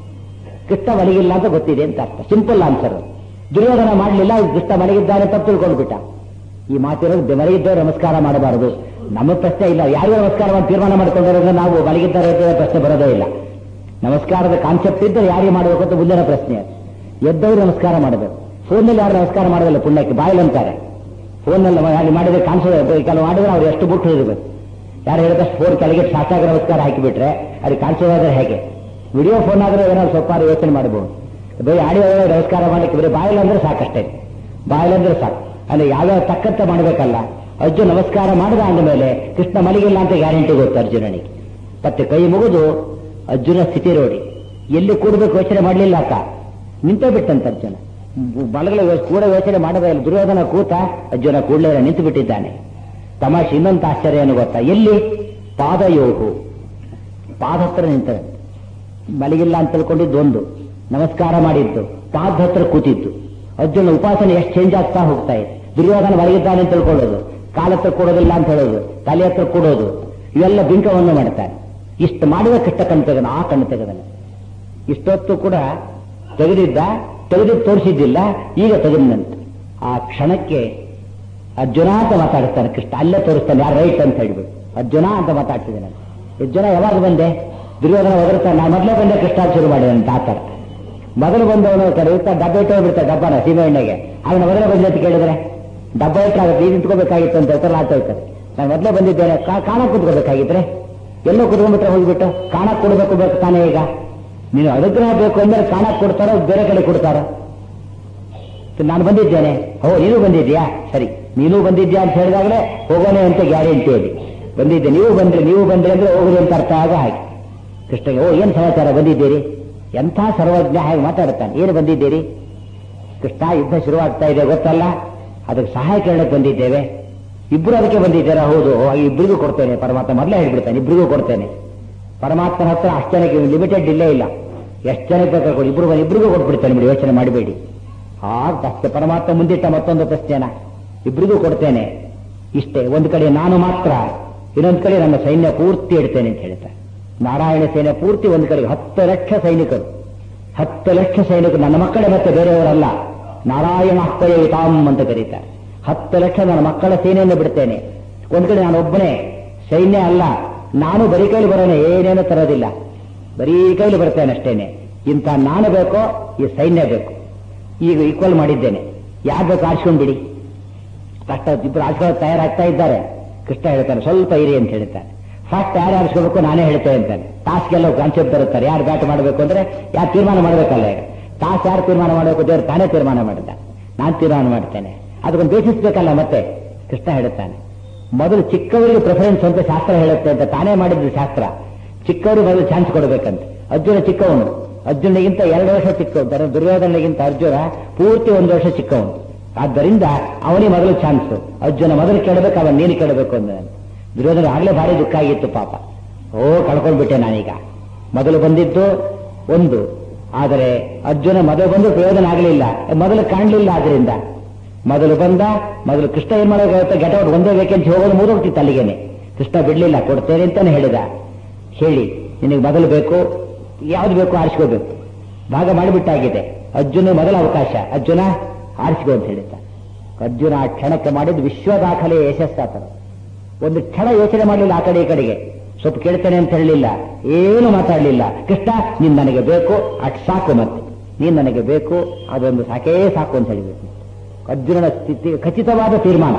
ಕೃಷ್ಣ ಮಲಗಿಲ್ಲ ಅಂತ ಗೊತ್ತಿದೆ ಅಂತ ಅರ್ಥ ಸಿಂಪಲ್ ಆನ್ಸರ್ ದುರ್ಯೋಧನ ಮಾಡಲಿಲ್ಲ ಕೃಷ್ಣ ಮಲಗಿದ್ದಾನೆ ತಪ್ಪು ತಿಳ್ಕೊಂಡ್ಬಿಟ್ಟ ಈ ಮಾತಿರೋದು ಮಲಗಿದ್ದವರು ನಮಸ್ಕಾರ ಮಾಡಬಾರದು ನಮ್ಮ ಪ್ರಶ್ನೆ ಇಲ್ಲ ಯಾರಿಗೂ ನಮಸ್ಕಾರ ಮಾಡಿ ತೀರ್ಮಾನ ಮಾಡ್ಕೊಂಡಿರೋದ್ರೆ ನಾವು ಮಲಗಿದ್ದಾರೆ ಅಂತ ಪ್ರಶ್ನೆ ಬರೋದೇ ಇಲ್ಲ ನಮಸ್ಕಾರದ ಕಾನ್ಸೆಪ್ಟ್ ಇದ್ದರೆ ಯಾರಿಗೆ ಮಾಡಬೇಕು ಅಂತ ಮುಂದಿನ ಪ್ರಶ್ನೆ ಅದು. ಎದ್ದವರು ನಮಸ್ಕಾರ ಮಾಡಬೇಕು ಫೋನ್ನಲ್ಲಿ ಯಾರು ನಮಸ್ಕಾರ ಮಾಡೋದಿಲ್ಲ ಪುಣ್ಯಕ್ಕೆ ಬಾಯಲ್ಲಿ ಅಂತಾರೆ ಫೋನ್ನಲ್ಲಿ ಅಲ್ಲಿ ಮಾಡಿದ್ರೆ ಕಾಣಿಸೋದು ಕೆಲವು ಮಾಡಿದ್ರೆ ಅವ್ರು ಎಷ್ಟು ಬುಟ್ಟು ಇರಬೇಕು ಯಾರು ಹೇಳಿದಷ್ಟು ಫೋನ್ ಕೆಳಗೆ ಸಾಷ್ಟಾಗ ನಮಸ್ಕಾರ ಹಾಕಿಬಿಟ್ರೆ ಅದಕ್ಕೆ ಕಾಣಿಸೋದಾದ್ರೆ ಹೇಗೆ ವಿಡಿಯೋ ಫೋನ್ ಆದ್ರೆ ಏನಾದ್ರು ಸ್ವಲ್ಪ ಯೋಚನೆ ಮಾಡಬಹುದು ಬರೀ ಆಡಿಯೋ ನಮಸ್ಕಾರ ಮಾಡಲಿಕ್ಕೆ ಬರೀ ಬಾಯಲ್ಲಿ ಅಂದ್ರೆ ಸಾಕಷ್ಟೇ ಬಾಯಲ್ಲಿ ಅಂದ್ರೆ ಸಾಕು ಅಲ್ಲಿ ಯಾವ್ಯಾವ ತಕ್ಕಂತೆ ಮಾಡಬೇಕಲ್ಲ ಅರ್ಜುನ್ ನಮಸ್ಕಾರ ಮಾಡಿದ ಅಂದಮೇಲೆ ಕೃಷ್ಣ ಮಲಗಿಲ್ಲ ಅಂತ ಗ್ಯಾರಂಟಿ ಗೊತ್ತು ಅರ್ಜುನನಿಗೆ ಮತ್ತೆ ಕೈ ಮುಗಿದು ಅರ್ಜುನ ಸ್ಥಿತಿ ನೋಡಿ ಎಲ್ಲಿ ಕೂಡಬೇಕು ಯೋಚನೆ ಮಾಡಲಿಲ್ಲ ಅಕ್ಕ ನಿಂತೇ ಬಿಟ್ಟಂತ ಅರ್ಜುನ ಬಲಗಳ ಯೋ- ಕೂಡ ಯೋಚನೆ ಮಾಡದೇ ಇಲ್ಲ ದುರ್ಯೋಧನ ಕೂತ ಅರ್ಜುನ ಕೂಡಲೇ ನಿಂತು ಬಿಟ್ಟಿದ್ದಾನೆ ತಮಾಷೆ ಇನ್ನೊಂದು ಆಶ್ಚರ್ಯ ಏನು ಗೊತ್ತಾ ಎಲ್ಲಿ ಪಾದಯೋಗು ಪಾದ ಹತ್ರ ನಿಂತ ಮಲಗಿಲ್ಲ ಅಂತ ತಿಳ್ಕೊಂಡಿದ್ದು ಒಂದು ನಮಸ್ಕಾರ ಮಾಡಿದ್ದು ಪಾದ ಹತ್ರ ಕೂತಿದ್ದು ಅರ್ಜುನ ಉಪಾಸನೆ ಎಷ್ಟು ಚೇಂಜ್ ಆಗ್ತಾ ಹೋಗ್ತಾ ಇದೆ ದುರ್ಯೋಧನ ಮಲಗಿದ್ದಾನೆ ಅಂತ ತಿಳ್ಕೊಳ್ಳೋದು ಕಾಲ ಹತ್ರ ಕೊಡೋದಿಲ್ಲ ಅಂತ ಹೇಳೋದು ತಲೆ ಹತ್ರ ಕೊಡೋದು ಇವೆಲ್ಲ ಬಿಂಕವನ್ನು ಮಾಡ್ತಾನೆ ಇಷ್ಟು ಮಾಡಿದ ಕಷ್ಟ ಕಣ್ಣು ತೆಗೆದ ಆ ಕಣ್ಣು ತೆಗೆದನು ಇಷ್ಟೊತ್ತು ಕೂಡ ತೆಗೆದಿದ್ದ ತೆಗೆದಿದ್ದು ತೋರಿಸಿದ್ದಿಲ್ಲ ಈಗ ತೆಗೆದಂತೆ ಆ ಕ್ಷಣಕ್ಕೆ ಅರ್ಜುನ ಅಂತ ಮಾತಾಡ್ತಾನೆ ಕೃಷ್ಣ ಅಲ್ಲೇ ತೋರಿಸ್ತಾನೆ ಯಾರು ರೈಟ್ ಅಂತ ಹೇಳ್ಬಿಟ್ಟು ಅರ್ಜುನ ಅಂತ ಮಾತಾಡ್ತಿದ್ದಾನೆ ಅರ್ಜುನ ಯಾವಾಗ ಬಂದೆ ದುರ್ಯೋಧನ ಒದರ್ತಾನೆ ನಾನು ಮೊದಲೇ ಬಂದೆ ಕೃಷ್ಣ ಶುರು ಮಾಡಿದೆ ಅಂತ ಆ ಥರ ಮೊದಲು ಬಂದವನು ಕರೆಯುತ್ತಾ ಡಬ್ಬ ಇಟ್ಟು ಬಿಡ್ತಾರೆ ಡಬ್ಬನ ಸೀಮೆ ಎಣ್ಣೆಗೆ ಅವನ ಮೊದಲೇ ಬಂದೆ ಅಂತ ಕೇಳಿದ್ರೆ ಡಬ್ಬ ಇಟ್ಟಾಗುತ್ತೆ ಈಗ ನಿಂತ್ಕೋಬೇಕಾಗಿತ್ತು ಅಂತ ಹೇಳ್ತಾರೆ ಆತ ಹೇಳ್ತಾರೆ ನಾನು ಮೊದಲೇ ಬಂದಿದ್ದೇನೆ ಕಾ- ಕಾಣಕ್ ಕುತ್ಕೋಬೇಕಾಗಿದ್ರೆ ಎಲ್ಲೋ ಕುತ್ಕೊಂಡ್ಬಿಟ್ರೆ ಹೋಗ್ಬಿಟ್ಟು ಕಾಣಕ್ ಕೊಡ್ಬೇಕು ಬೇಕು ತಾನೇ ಈಗ ನೀನು ಅನುಗ್ರಹ ಬೇಕು ಅಂದ್ರೆ ಕಾಣಕ್ ಕೊಡ್ತಾರೋ ಬೇರೆ ಕಡೆ ಕೊಡ್ತಾರೋ ನಾನು ಬಂದಿದ್ದೇನೆ ಓ ನೀನು ಬಂದಿದ್ಯಾ ಸರಿ ನೀನು ಬಂದಿದ್ಯಾ ಅಂತ ಹೇಳಿದಾಗಲೇ ಹೋಗೋಣ ಅಂತ ಗ್ಯಾರಂಟಿ ಇದೆ ಬಂದಿದ್ದೆ ನೀವು ಬಂದ್ರಿ ನೀವು ಬಂದ್ರಿ ಅಂದ್ರೆ ಹೋಗ್ರಿ ಅಂತ ಅರ್ಥ ಆಗ ಹಾಗೆ ಕೃಷ್ಣಗೆ ಓ ಏನ್ ಸಮಾಚಾರ ಬಂದಿದ್ದೀರಿ ಎಂಥ ಸರ್ವಜ್ಞ ಹಾಗೆ ಮಾತಾಡ್ತಾನೆ ಏನು ಬಂದಿದ್ದೀರಿ ಕೃಷ್ಣ ಯುದ್ಧ ಶುರುವಾಗ್ತಾ ಇದೆ ಗೊತ್ತಲ್ಲ ಅದಕ್ಕೆ ಸಹಾಯ ಕೇಳಕ್ಕೆ ಬಂದಿದ್ದೇವೆ ಇಬ್ರು ಅದಕ್ಕೆ ಬಂದಿದ್ದೀರಾ ಹೌದು ಹಾಗೆ ಇಬ್ಬರಿಗೂ ಕೊಡ್ತೇನೆ ಪರಮಾತ್ಮ ಮೊದಲೇ ಹೇಳ್ಬಿಡ್ತಾನೆ ಇಬ್ಬರಿಗೂ ಕೊಡ್ತೇನೆ ಪರಮಾತ್ಮನ ಹತ್ರ ಅಷ್ಟು ಜನಕ್ಕೆ ಲಿಮಿಟೆಡ್ ಇಲ್ಲೇ ಇಲ್ಲ ಎಷ್ಟು ಜನಕ್ಕೆ ಬೇಕಾದ್ರೆ ಕೊಡಿ ಇಬ್ರು ಇಬ್ಬರಿಗೂ ಕೊಟ್ಬಿಡ್ತೇನೆ ಬಿಡಿ ಯೋಚನೆ ಮಾಡಬೇಡಿ ಆಗ ಅಷ್ಟೇ ಪರಮಾತ್ಮ ಮುಂದಿಟ್ಟ ಮತ್ತೊಂದು ಪ್ರಶ್ನೆನ ಇಬ್ಬರಿಗೂ ಕೊಡ್ತೇನೆ ಇಷ್ಟೇ ಒಂದು ಕಡೆ ನಾನು ಮಾತ್ರ ಇನ್ನೊಂದು ಕಡೆ ನನ್ನ ಸೈನ್ಯ ಪೂರ್ತಿ ಇಡ್ತೇನೆ ಅಂತ ಹೇಳ್ತಾರೆ ನಾರಾಯಣ ಸೇನೆ ಪೂರ್ತಿ ಒಂದು ಕಡೆಗೆ ಹತ್ತು ಲಕ್ಷ ಸೈನಿಕರು ಹತ್ತು ಲಕ್ಷ ಸೈನಿಕರು ನನ್ನ ಮಕ್ಕಳೇ ಮತ್ತೆ ಬೇರೆಯವರಲ್ಲ ನಾರಾಯಣ ಅಪ್ಪಯ್ಯ ತಾಮ್ ಅಂತ ಕರೀತಾರೆ ಹತ್ತು ಲಕ್ಷ ನನ್ನ ಮಕ್ಕಳ ಸೇನೆಯನ್ನು ಬಿಡ್ತೇನೆ ಒಂದ್ ಕಡೆ ನಾನು ಒಬ್ಬನೇ ಸೈನ್ಯ ಅಲ್ಲ ನಾನು ಬರೀ ಕೈಲಿ ಬರೋನೆ ಏನೇನು ತರೋದಿಲ್ಲ ಬರೀ ಕೈಲಿ ಬರ್ತೇನೆ ಅಷ್ಟೇನೆ ಇಂಥ ನಾನು ಬೇಕೋ ಈ ಸೈನ್ಯ ಬೇಕು ಈಗ ಈಕ್ವಲ್ ಮಾಡಿದ್ದೇನೆ ಯಾರು ಬೇಕು ಆರಿಸ್ಕೊಂಡ್ಬಿಡಿ ಕಷ್ಟ ಇಬ್ಬರು ಆರಿಸ್ಕೊಳ್ಳೋಕೆ ತಯಾರಾಗ್ತಾ ಇದ್ದಾರೆ ಕೃಷ್ಣ ಹೇಳ್ತಾನೆ ಸ್ವಲ್ಪ ಇರಿ ಅಂತ ಹೇಳ್ತಾನೆ ಫಸ್ಟ್ ಯಾರು ಆರಿಸ್ಕೋಬೇಕು ನಾನೇ ಹೇಳ್ತೇನೆ ಅಂತಾನೆ ಟಾಸ್ಗೆಲ್ಲ ಕಾನ್ಸೆಪ್ಟ್ ಬರುತ್ತಾರೆ ಯಾರು ಬ್ಯಾಟ್ ಮಾಡಬೇಕು ಅಂದ್ರೆ ಯಾರು ತೀರ್ಮಾನ ಮಾಡಬೇಕಲ್ಲ ಈಗ ಟಾಸ್ ಯಾರು ತೀರ್ಮಾನ ಮಾಡಬೇಕು ದೇವ್ರು ತಾನೇ ತೀರ್ಮಾನ ಮಾಡಿದ ನಾನು ತೀರ್ಮಾನ ಮಾಡ್ತೇನೆ ಅದಕ್ಕೊಂದು ಬೇಸಿಸ್ ಬೇಕಲ್ಲ ಮತ್ತೆ ಕೃಷ್ಣ ಹೇಳುತ್ತಾನೆ ಮೊದಲು ಚಿಕ್ಕವರಿಗೆ ಪ್ರಿಫರೆನ್ಸ್ ಅಂತ ಶಾಸ್ತ್ರ ಹೇಳುತ್ತೆ ಅಂತ ತಾನೇ ಮಾಡಿದ್ದು ಶಾಸ್ತ್ರ ಚಿಕ್ಕವರಿಗೆ ಮೊದಲು ಚಾನ್ಸ್ ಕೊಡಬೇಕಂತ ಅರ್ಜುನ ಚಿಕ್ಕವನು ಅರ್ಜುನಿಗಿಂತ ಎರಡು ವರ್ಷ ಚಿಕ್ಕವನು ದುರ್ಯೋಧನಿಗಿಂತ ಅರ್ಜುನ ಪೂರ್ತಿ ಒಂದು ವರ್ಷ ಚಿಕ್ಕವನು ಆದ್ದರಿಂದ ಅವನಿಗೆ ಮೊದಲು ಚಾನ್ಸ್ ಅರ್ಜುನ ಮೊದಲು ಕೇಳಬೇಕು ಅವನ್ ನೀನು ಕೇಳಬೇಕು ಅಂದ ದುರ್ಯೋಧನ ಆಗ್ಲೇ ಭಾರಿ ದುಃಖ ಆಗಿತ್ತು ಪಾಪ ಓ ಕಳ್ಕೊಂಡ್ಬಿಟ್ಟೆ ನಾನೀಗ ಮೊದಲು ಬಂದಿದ್ದು ಒಂದು ಆದರೆ ಅರ್ಜುನ ಮೊದಲು ಬಂದು ಪ್ರಯೋಜನ ಆಗಲಿಲ್ಲ ಮೊದಲು ಕಾಣಲಿಲ್ಲ ಆದ್ರಿಂದ ಮೊದಲು ಬಂದ ಮೊದಲು ಕೃಷ್ಣ ಏನ್ ಮಾಡೋಕೆ ಗೆಟೌಟ್ ಒಂದೇ ವೇಕೆನ್ಸಿ ಹೋಗೋದು ಮೂರೋಗ್ತಿತ್ತು ಅಲ್ಲಿಗೇನೆ ಕೃಷ್ಣ ಬಿಡ್ಲಿಲ್ಲ ಕೊಡ್ತೇನೆ ಅಂತಾನೆ ಹೇಳಿದ ಹೇಳಿ ನಿನಗೆ ಮೊದಲು ಬೇಕು ಯಾವ್ದು ಬೇಕು ಆರಿಸ್ಕೋಬೇಕು ಭಾಗ ಮಾಡಿಬಿಟ್ಟಾಗಿದೆ ಅರ್ಜುನ ಮೊದಲ ಅವಕಾಶ ಅರ್ಜುನ ಆರಿಸ್ಕೋ ಅಂತ ಹೇಳಿದ್ದ ಅರ್ಜುನ ಆ ಕ್ಷಣಕ್ಕೆ ಮಾಡಿದ್ದು ವಿಶ್ವ ದಾಖಲೆ ಯಶಸ್ಸಾತನ ಒಂದು ಕ್ಷಣ ಯೋಚನೆ ಮಾಡಲಿಲ್ಲ ಆ ಕಡೆ ಈ ಕಡೆಗೆ ಸ್ವಲ್ಪ ಕೇಳ್ತೇನೆ ಅಂತ ಹೇಳಲಿಲ್ಲ ಏನು ಮಾತಾಡಲಿಲ್ಲ ಕೃಷ್ಣ ನೀನ್ ನನಗೆ ಬೇಕು ಅಟ್ ಸಾಕು ಮತ್ತೆ ನೀನ್ ನನಗೆ ಬೇಕು ಅದೊಂದು ಸಾಕೇ ಸಾಕು ಅಂತ ಹೇಳಿಬಿಟ್ಟು ಅರ್ಜುನನ ಸ್ಥಿತಿ ಖಚಿತವಾದ ತೀರ್ಮಾನ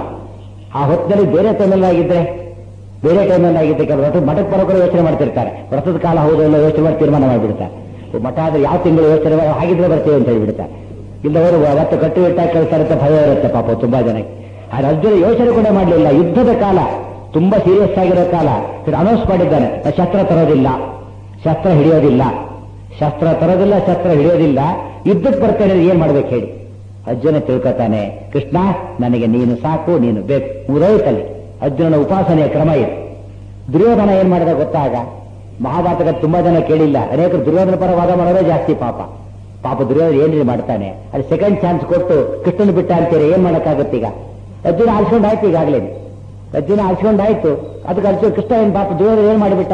ಆ ಹೊತ್ತಿನಲ್ಲಿ ಬೇರೆ ಟೈಮಲ್ಲಿ ಆಗಿದ್ರೆ ಬೇರೆ ಟೈಮಲ್ಲಿ ಆಗಿದ್ದೆ ಕೆಲವು ವ್ರತ ಮಠಕ್ಕೆ ಬರೋಕರು ಯೋಚನೆ ಮಾಡ್ತಿರ್ತಾರೆ ವ್ರತದ ಕಾಲ ಹೌದು ಇಲ್ಲ ಯೋಚನೆ ಮಾಡಿ ತೀರ್ಮಾನ ಮಾಡಿಬಿಡ್ತಾರೆ ಮಠ ಆದ್ರೆ ಯಾವ ತಿಂಗಳು ಯೋಚನೆ ಮಾಡಿ ಹಾಗಿದ್ರೆ ಬರ್ತೇವೆ ಅಂತ ಹೇಳಿಬಿಡ್ತಾರೆ ಇಲ್ಲವರು ಅವತ್ತು ಕಟ್ಟು ಇಟ್ಟಾಗ ಕೇಳ್ತಾರೆ ಅಂತ ಭಯ ಇರುತ್ತೆ ಪಾಪ ತುಂಬಾ ಜನಕ್ಕೆ ಆದ್ರೆ ಅರ್ಜುನ ಯೋಚನೆ ಕೂಡ ಮಾಡಲಿಲ್ಲ ಯುದ್ಧದ ಕಾಲ ತುಂಬಾ ಸೀರಿಯಸ್ ಆಗಿರೋ ಕಾಲ ಅನೌನ್ಸ್ ಮಾಡಿದ್ದಾನೆ ನಾನು ಶಸ್ತ್ರ ತರೋದಿಲ್ಲ ಶಸ್ತ್ರ ಹಿಡಿಯೋದಿಲ್ಲ ಶಸ್ತ್ರ ತರೋದಿಲ್ಲ ಶಸ್ತ್ರ ಹಿಡಿಯೋದಿಲ್ಲ ಯುದ್ಧಕ್ಕೆ ಬರ್ತೇನೆ ಏನ್ ಮಾಡ್ಬೇಕು ಹೇಳಿ ಅರ್ಜುನ ತಿಳ್ಕೊತಾನೆ ಕೃಷ್ಣ ನನಗೆ ನೀನು ಸಾಕು ನೀನು ಬೇಕು ಮುಗಿದೋಯ್ತಲ್ಲಿ ಅರ್ಜುನನ ಉಪಾಸನೆಯ ಕ್ರಮ ಇದೆ ದುರ್ಯೋಧನ ಏನ್ ಮಾಡಿದ ಗೊತ್ತಾಗ ಮಹಾಭಾರತಕ್ಕೆ ತುಂಬಾ ಜನ ಕೇಳಿಲ್ಲ ಅನೇಕರು ದುರ್ಯೋಧನ ಪರ ವಾದ ಮಾಡೋದೇ ಜಾಸ್ತಿ ಪಾಪ ಪಾಪ ದುರ್ಯೋಧನ ಏನ್ರಿ ಮಾಡ್ತಾನೆ ಅದು ಸೆಕೆಂಡ್ ಚಾನ್ಸ್ ಕೊಟ್ಟು ಕೃಷ್ಣನ ಬಿಟ್ಟ ಅಂತೀರಿ ಏನ್ ಮಾಡಕ್ಕಾಗತ್ತೆ ಈಗ ಅರ್ಜುನ ಆರಿಸ್ಕೊಂಡಾಯ್ತು ಈಗಾಗಲೇ ಅರ್ಜುನ ಆರಿಸ್ಕೊಂಡಾಯ್ತು ಅದಕ್ಕೆ ಅರ್ಜುನ ಕೃಷ್ಣ ಏನ್ ಪಾಪ ದುರ್ಯೋಧನ ಏನ್ ಮಾಡಿಬಿಟ್ಟ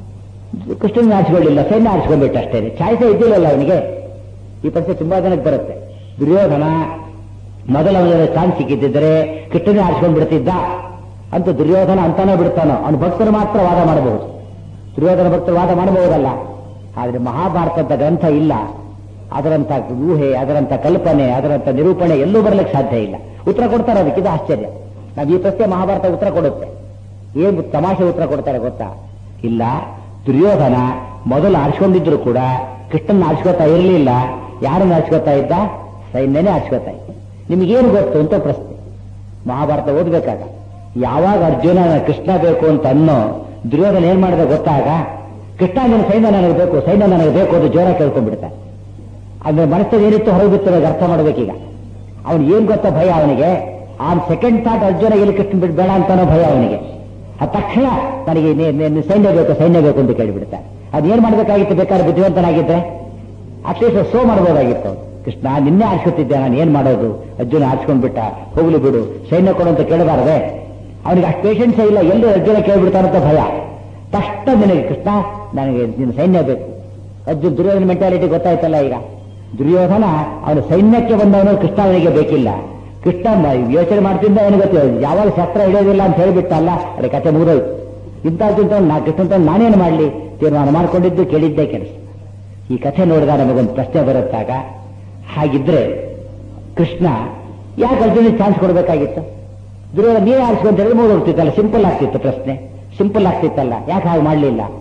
ಕೃಷ್ಣನ ಆರಿಸ್ಕೊಳ್ಳಿಲ್ಲ ಸೈನ್ಯ ಆರಿಸ್ಕೊಂಡ್ಬಿಟ್ಟ ಅಷ್ಟೇ ಚಾಯ್ಸೇ ಇದ್ದಿಲ್ಲಲ್ಲ ಅವನಿಗೆ ಈ ಪ್ರಶ್ನೆ ತುಂಬಾ ಜನಕ್ಕೆ ಬರುತ್ತೆ ದುರ್ಯೋಧನ ಮೊದಲ ಮೊದಲ ಚಾನ್ಸ್ ಸಿಕ್ಕಿದ್ದರೆ ಕೃಷ್ಣನೇ ಆರಿಸ್ಕೊಂಡು ಬಿಡ್ತಿದ್ದ ಅಂತ ದುರ್ಯೋಧನ ಅಂತಾನೋ ಬಿಡ್ತಾನೋ ಅವನ ಭಕ್ತರು ಮಾತ್ರ ವಾದ ಮಾಡಬಹುದು ದುರ್ಯೋಧನ ಭಕ್ತರು ವಾದ ಮಾಡಬಹುದಲ್ಲ ಆದ್ರೆ ಮಹಾಭಾರತ ಅಂತ ಗ್ರಂಥ ಇಲ್ಲ ಅದರಂತ ಊಹೆ ಅದರಂತ ಕಲ್ಪನೆ ಅದರಂತ ನಿರೂಪಣೆ ಎಲ್ಲೂ ಬರ್ಲಿಕ್ಕೆ ಸಾಧ್ಯ ಇಲ್ಲ ಉತ್ತರ ಕೊಡ್ತಾರೆ ಅದಕ್ಕೆ ಇದು ಆಶ್ಚರ್ಯ ನಾವು ಈ ಪ್ರಶ್ನೆ ಮಹಾಭಾರತ ಉತ್ತರ ಕೊಡುತ್ತೆ ಏನು ತಮಾಷೆ ಉತ್ತರ ಕೊಡ್ತಾರೆ ಗೊತ್ತಾ ಇಲ್ಲ ದುರ್ಯೋಧನ ಮೊದಲು ಆರಿಸ್ಕೊಂಡಿದ್ರು ಕೂಡ ಕೃಷ್ಣನ ಆರಿಸ್ಕೋತಾ ಇರಲಿಲ್ಲ ಯಾರನ್ನ ಆರಿಸ್ಕೋತಾ ಇದ್ದ ಸೈನ್ಯನೇ ಆರಿಸ್ಕೋತಾ ಇದ್ದ ನಿಮಗೇನು ಗೊತ್ತು ಅಂತ ಪ್ರಶ್ನೆ ಮಹಾಭಾರತ ಓದ್ಬೇಕಾಗ ಯಾವಾಗ ಅರ್ಜುನ ಕೃಷ್ಣ ಬೇಕು ಅಂತ ಅನ್ನೋ ದುರ್ಯೋಧನ ಏನ್ ಮಾಡಿದ ಗೊತ್ತಾಗ ಕೃಷ್ಣ ನಿನ್ನ ಸೈನ್ಯ ನನಗೆ ಬೇಕು ಸೈನ್ಯ ನನಗೆ ಬೇಕು ಅಂತ ಜೋರ ಕೇಳ್ಕೊಂಡ್ಬಿಡ್ತಾನೆ ಅಂದ್ರೆ ಮನಸ್ಸಲ್ಲಿ ಏನಿತ್ತು ಹೊರಬಿತ್ತು ನನಗೆ ಅರ್ಥ ಮಾಡ್ಬೇಕೀಗ ಅವನು ಏನ್ ಗೊತ್ತಾ ಭಯ ಅವನಿಗೆ ಆ ಸೆಕೆಂಡ್ ಥಾಟ್ ಅರ್ಜುನ ಎಲ್ಲಿ ಕೃಷ್ಣ ಬಿಟ್ಟು ಬೇಡ ಅಂತಾನೋ ಭಯ ಅವನಿಗೆ ಆ ತಕ್ಷಣ ನನಗೆ ನೀ- ನೀ- ಸೈನ್ಯ ಬೇಕು ಸೈನ್ಯ ಬೇಕು ಅಂತ ಕೇಳಿಬಿಡ್ತಾನೆ ಅದೇನ್ ಮಾಡ್ಬೇಕಾಗಿತ್ತು ಬೇಕಾದ್ರೆ ಬುದ್ಧಿವಂತನಾಗಿದ್ರೆ ಅಟ್ಲೀಸ್ಟ್ ಸೋ ಮಾಡ್ಬೋದಾಗಿತ್ತು ಅವ್ನು. ಕೃಷ್ಣ ನಿನ್ನೆ ಆರಿಸುತ್ತಿದ್ದೆ ನಾನು ಏನ್ ಮಾಡೋದು ಅರ್ಜುನ ಆರಿಸ್ಕೊಂಡ್ಬಿಟ್ಟ ಹೋಗ್ಲಿ ಬಿಡು ಸೈನ್ಯ ಕೊಡು ಅಂತ ಕೇಳಬಾರದೆ ಅವನಿಗೆ ಅಷ್ಟು ಪೇಷನ್ಸೇ ಇಲ್ಲ ಎಲ್ಲಿ ಅರ್ಜುನ ಕೇಳ್ಬಿಡ್ತಾನಂತ ಭಯ ತಕ್ಷಣ ನಿನಗೆ ಕೃಷ್ಣ ನನಗೆ ನಿನ್ನ ಸೈನ್ಯ ಬೇಕು ಅರ್ಜುನ್ ದುರ್ಯೋಧನ ಮೆಂಟಾಲಿಟಿ ಗೊತ್ತಾಯ್ತಲ್ಲ ಈಗ ದುರ್ಯೋಧನ ಅವನು ಸೈನ್ಯಕ್ಕೆ ಬಂದವನು ಕೃಷ್ಣ ಅವನಿಗೆ ಬೇಕಿಲ್ಲ ಕೃಷ್ಣ ಮ- ಯೋಚನೆ ಮಾಡ್ತಿದ್ದ ಏನು ಗೊತ್ತಿಲ್ಲ ಯಾವಾಗ ಶಸ್ತ್ರ ಹಿಡಿಯೋದಿಲ್ಲ ಅಂತ ಹೇಳಿಬಿಟ್ಟಲ್ಲ ಅದೇ ಕತೆ ಮುಗಿದೋಯ್ತು ಇಂಥ ಚಿಂತ ನಾ ಕೃಷ್ಣ ನಾನೇನು ಮಾಡಲಿ ತೀರ್ಮಾನ ಮಾಡ್ಕೊಂಡಿದ್ದು ಕೇಳಿದ್ದೇ ಕೆಲಸ ಈ ಕಥೆ ನೋಡಿದಾಗ ನಮಗೊಂದು ಪ್ರಶ್ನೆ ಬರುತ್ತಾಗ ಹಾಗಿದ್ರೆ ಕೃಷ್ಣ ಯಾಕೆ ಅರ್ಜುನಿಗೆ ಚಾನ್ಸ್ ಕೊಡಬೇಕಾಗಿತ್ತು ದುರ್ಯೋಧನ ನೀವೇ ಆರಿಸ್ಕೊಂತ ಹೇಳಿದ್ರೆ ಮುಗಿದೋಗ್ತಿತ್ತಲ್ಲ ಸಿಂಪಲ್ ಆಗ್ತಿತ್ತು ಪ್ರಶ್ನೆ ಸಿಂಪಲ್ ಆಗ್ತಿತ್ತಲ್ಲ ಯಾಕೆ ಹಾಗೆ ಮಾಡಲಿಲ್ಲ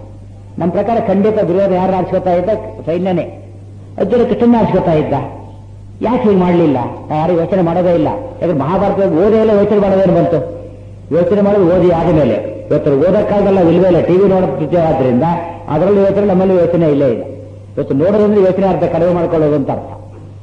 ನಮ್ಮ ಪ್ರಕಾರ ಖಂಡಿತ ದುರ್ಯೋಧನ ಯಾರು ಆರಿಸ್ಕೊತಾ ಇದ್ದ ಸೈನ್ಯನೇ ಅರ್ಜುನ ಕೃಷ್ಣನ ಆರಿಸ್ಕೊತಾ ಇದ್ದ ಯಾಕೆ ಹೀಗೆ ಮಾಡಲಿಲ್ಲ ಯಾರು ಯೋಚನೆ ಮಾಡೋದೇ ಇಲ್ಲ ಯಾಕಂದ್ರೆ ಮಹಾಭಾರತದಲ್ಲಿ ಓದೇ ಇಲ್ಲ ಯೋಚನೆ ಮಾಡೋದೇನು ಬಂತು ಯೋಚನೆ ಮಾಡೋದು ಓದಿ ಆದ ಮೇಲೆ ಇವತ್ತು ಓದಕ್ಕಾಗಲ್ಲ ಇಲ್ವೇ ಇಲ್ಲ ಟಿವಿ ನೋಡೋದು ಆದ್ರಿಂದ ಅದರಲ್ಲಿ ಯೋಚನೆ ನಮ್ಮಲ್ಲಿ ಯೋಚನೆ ಇಲ್ಲೇ ಇಲ್ಲ ಇವತ್ತು ನೋಡೋದಂದ್ರೆ ಯೋಚನೆ ಅರ್ಧ ಕಡಿಮೆ ಮಾಡ್ಕೊಳ್ಳೋದು ಅಂತ ಅರ್ಥ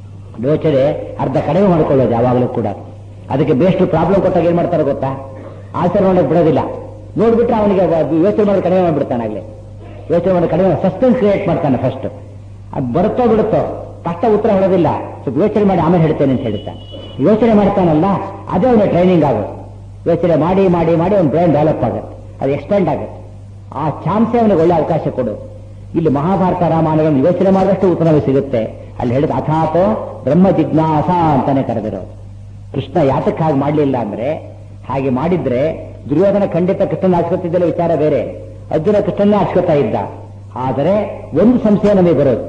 ಯೋಚನೆ ಅರ್ಧ ಕಡಿಮೆ ಮಾಡ್ಕೊಳ್ಳೋದು ಯಾವಾಗಲೂ ಕೂಡ ಅದಕ್ಕೆ ಬೇಸ್ಟ್ ಪ್ರಾಬ್ಲಮ್ ಕೊಟ್ಟಾಗ ಏನ್ ಮಾಡ್ತಾರೆ ಗೊತ್ತಾ ಆನ್ಸರ್ ನೋಡಕ್ ಬಿಡೋದಿಲ್ಲ ನೋಡ್ಬಿಟ್ರೆ ಅವನಿಗೆ ಯೋಚನೆ ಮಾಡೋದು ಕಡಿಮೆ ಮಾಡ್ಬಿಡ್ತಾನೆ ಆಗ್ಲಿ ಯೋಚನೆ ಮಾಡೋದು ಕಡಿಮೆ ಸಸ್ಪೆನ್ಸ್ ಕ್ರಿಯೇಟ್ ಮಾಡ್ತಾನೆ ಫಸ್ಟ್ ಅದು ಬರುತ್ತೋ ಬಿಡುತ್ತೋ ತಕ್ಕ ಉತ್ತರ ಹೇಳೋದಿಲ್ಲ ಸ್ವಲ್ಪ ಯೋಚನೆ ಮಾಡಿ ಆಮೇಲೆ ಹೇಳ್ತೇನೆ ಅಂತ ಹೇಳ್ತಾನೆ ಯೋಚನೆ ಮಾಡ್ತಾನಲ್ಲ ಅದೇ ಅವನ ಟ್ರೈನಿಂಗ್ ಆಗುತ್ತೆ ಯೋಚನೆ ಮಾಡಿ ಮಾಡಿ ಮಾಡಿ ಅವನ ಬ್ರೈನ್ ಡೆವಲಪ್ ಆಗುತ್ತೆ ಅದು ಎಕ್ಸ್ಟೆಂಡ್ ಆಗುತ್ತೆ ಆ ಚಾನ್ಸೇ ಅವನಿಗೆ ಒಳ್ಳೆ ಅವಕಾಶ ಕೊಡು ಇಲ್ಲಿ ಮಹಾಭಾರತ ರಾಮಾಯಣಗಳನ್ನು ಯೋಚನೆ ಮಾಡಿದಷ್ಟು ಉತ್ತರವೇ ಸಿಗುತ್ತೆ ಅಲ್ಲಿ ಹೇಳಿದ ಅಥಾತೋ ಬ್ರಹ್ಮ ಜಿಜ್ಞಾಸ ಅಂತಾನೆ ಕರೆದಿರೋದು ಕೃಷ್ಣ ಯಾತಕ್ಕೆ ಹಾಗೆ ಮಾಡಲಿಲ್ಲ ಅಂದ್ರೆ ಹಾಗೆ ಮಾಡಿದ್ರೆ ದುರ್ಯೋಧನ ಖಂಡಿತ ಕೃಷ್ಣನ ಆಸ್ಕೊತಿದ್ದಲ್ಲ ವಿಚಾರ ಬೇರೆ ಅರ್ಜುನ ಕೃಷ್ಣನ್ನೇ ಆಸ್ಕೊತಾ ಇದ್ದ ಆದರೆ ಒಂದು ಸಂಶಯ ನಮಗೆ ಬರೋದು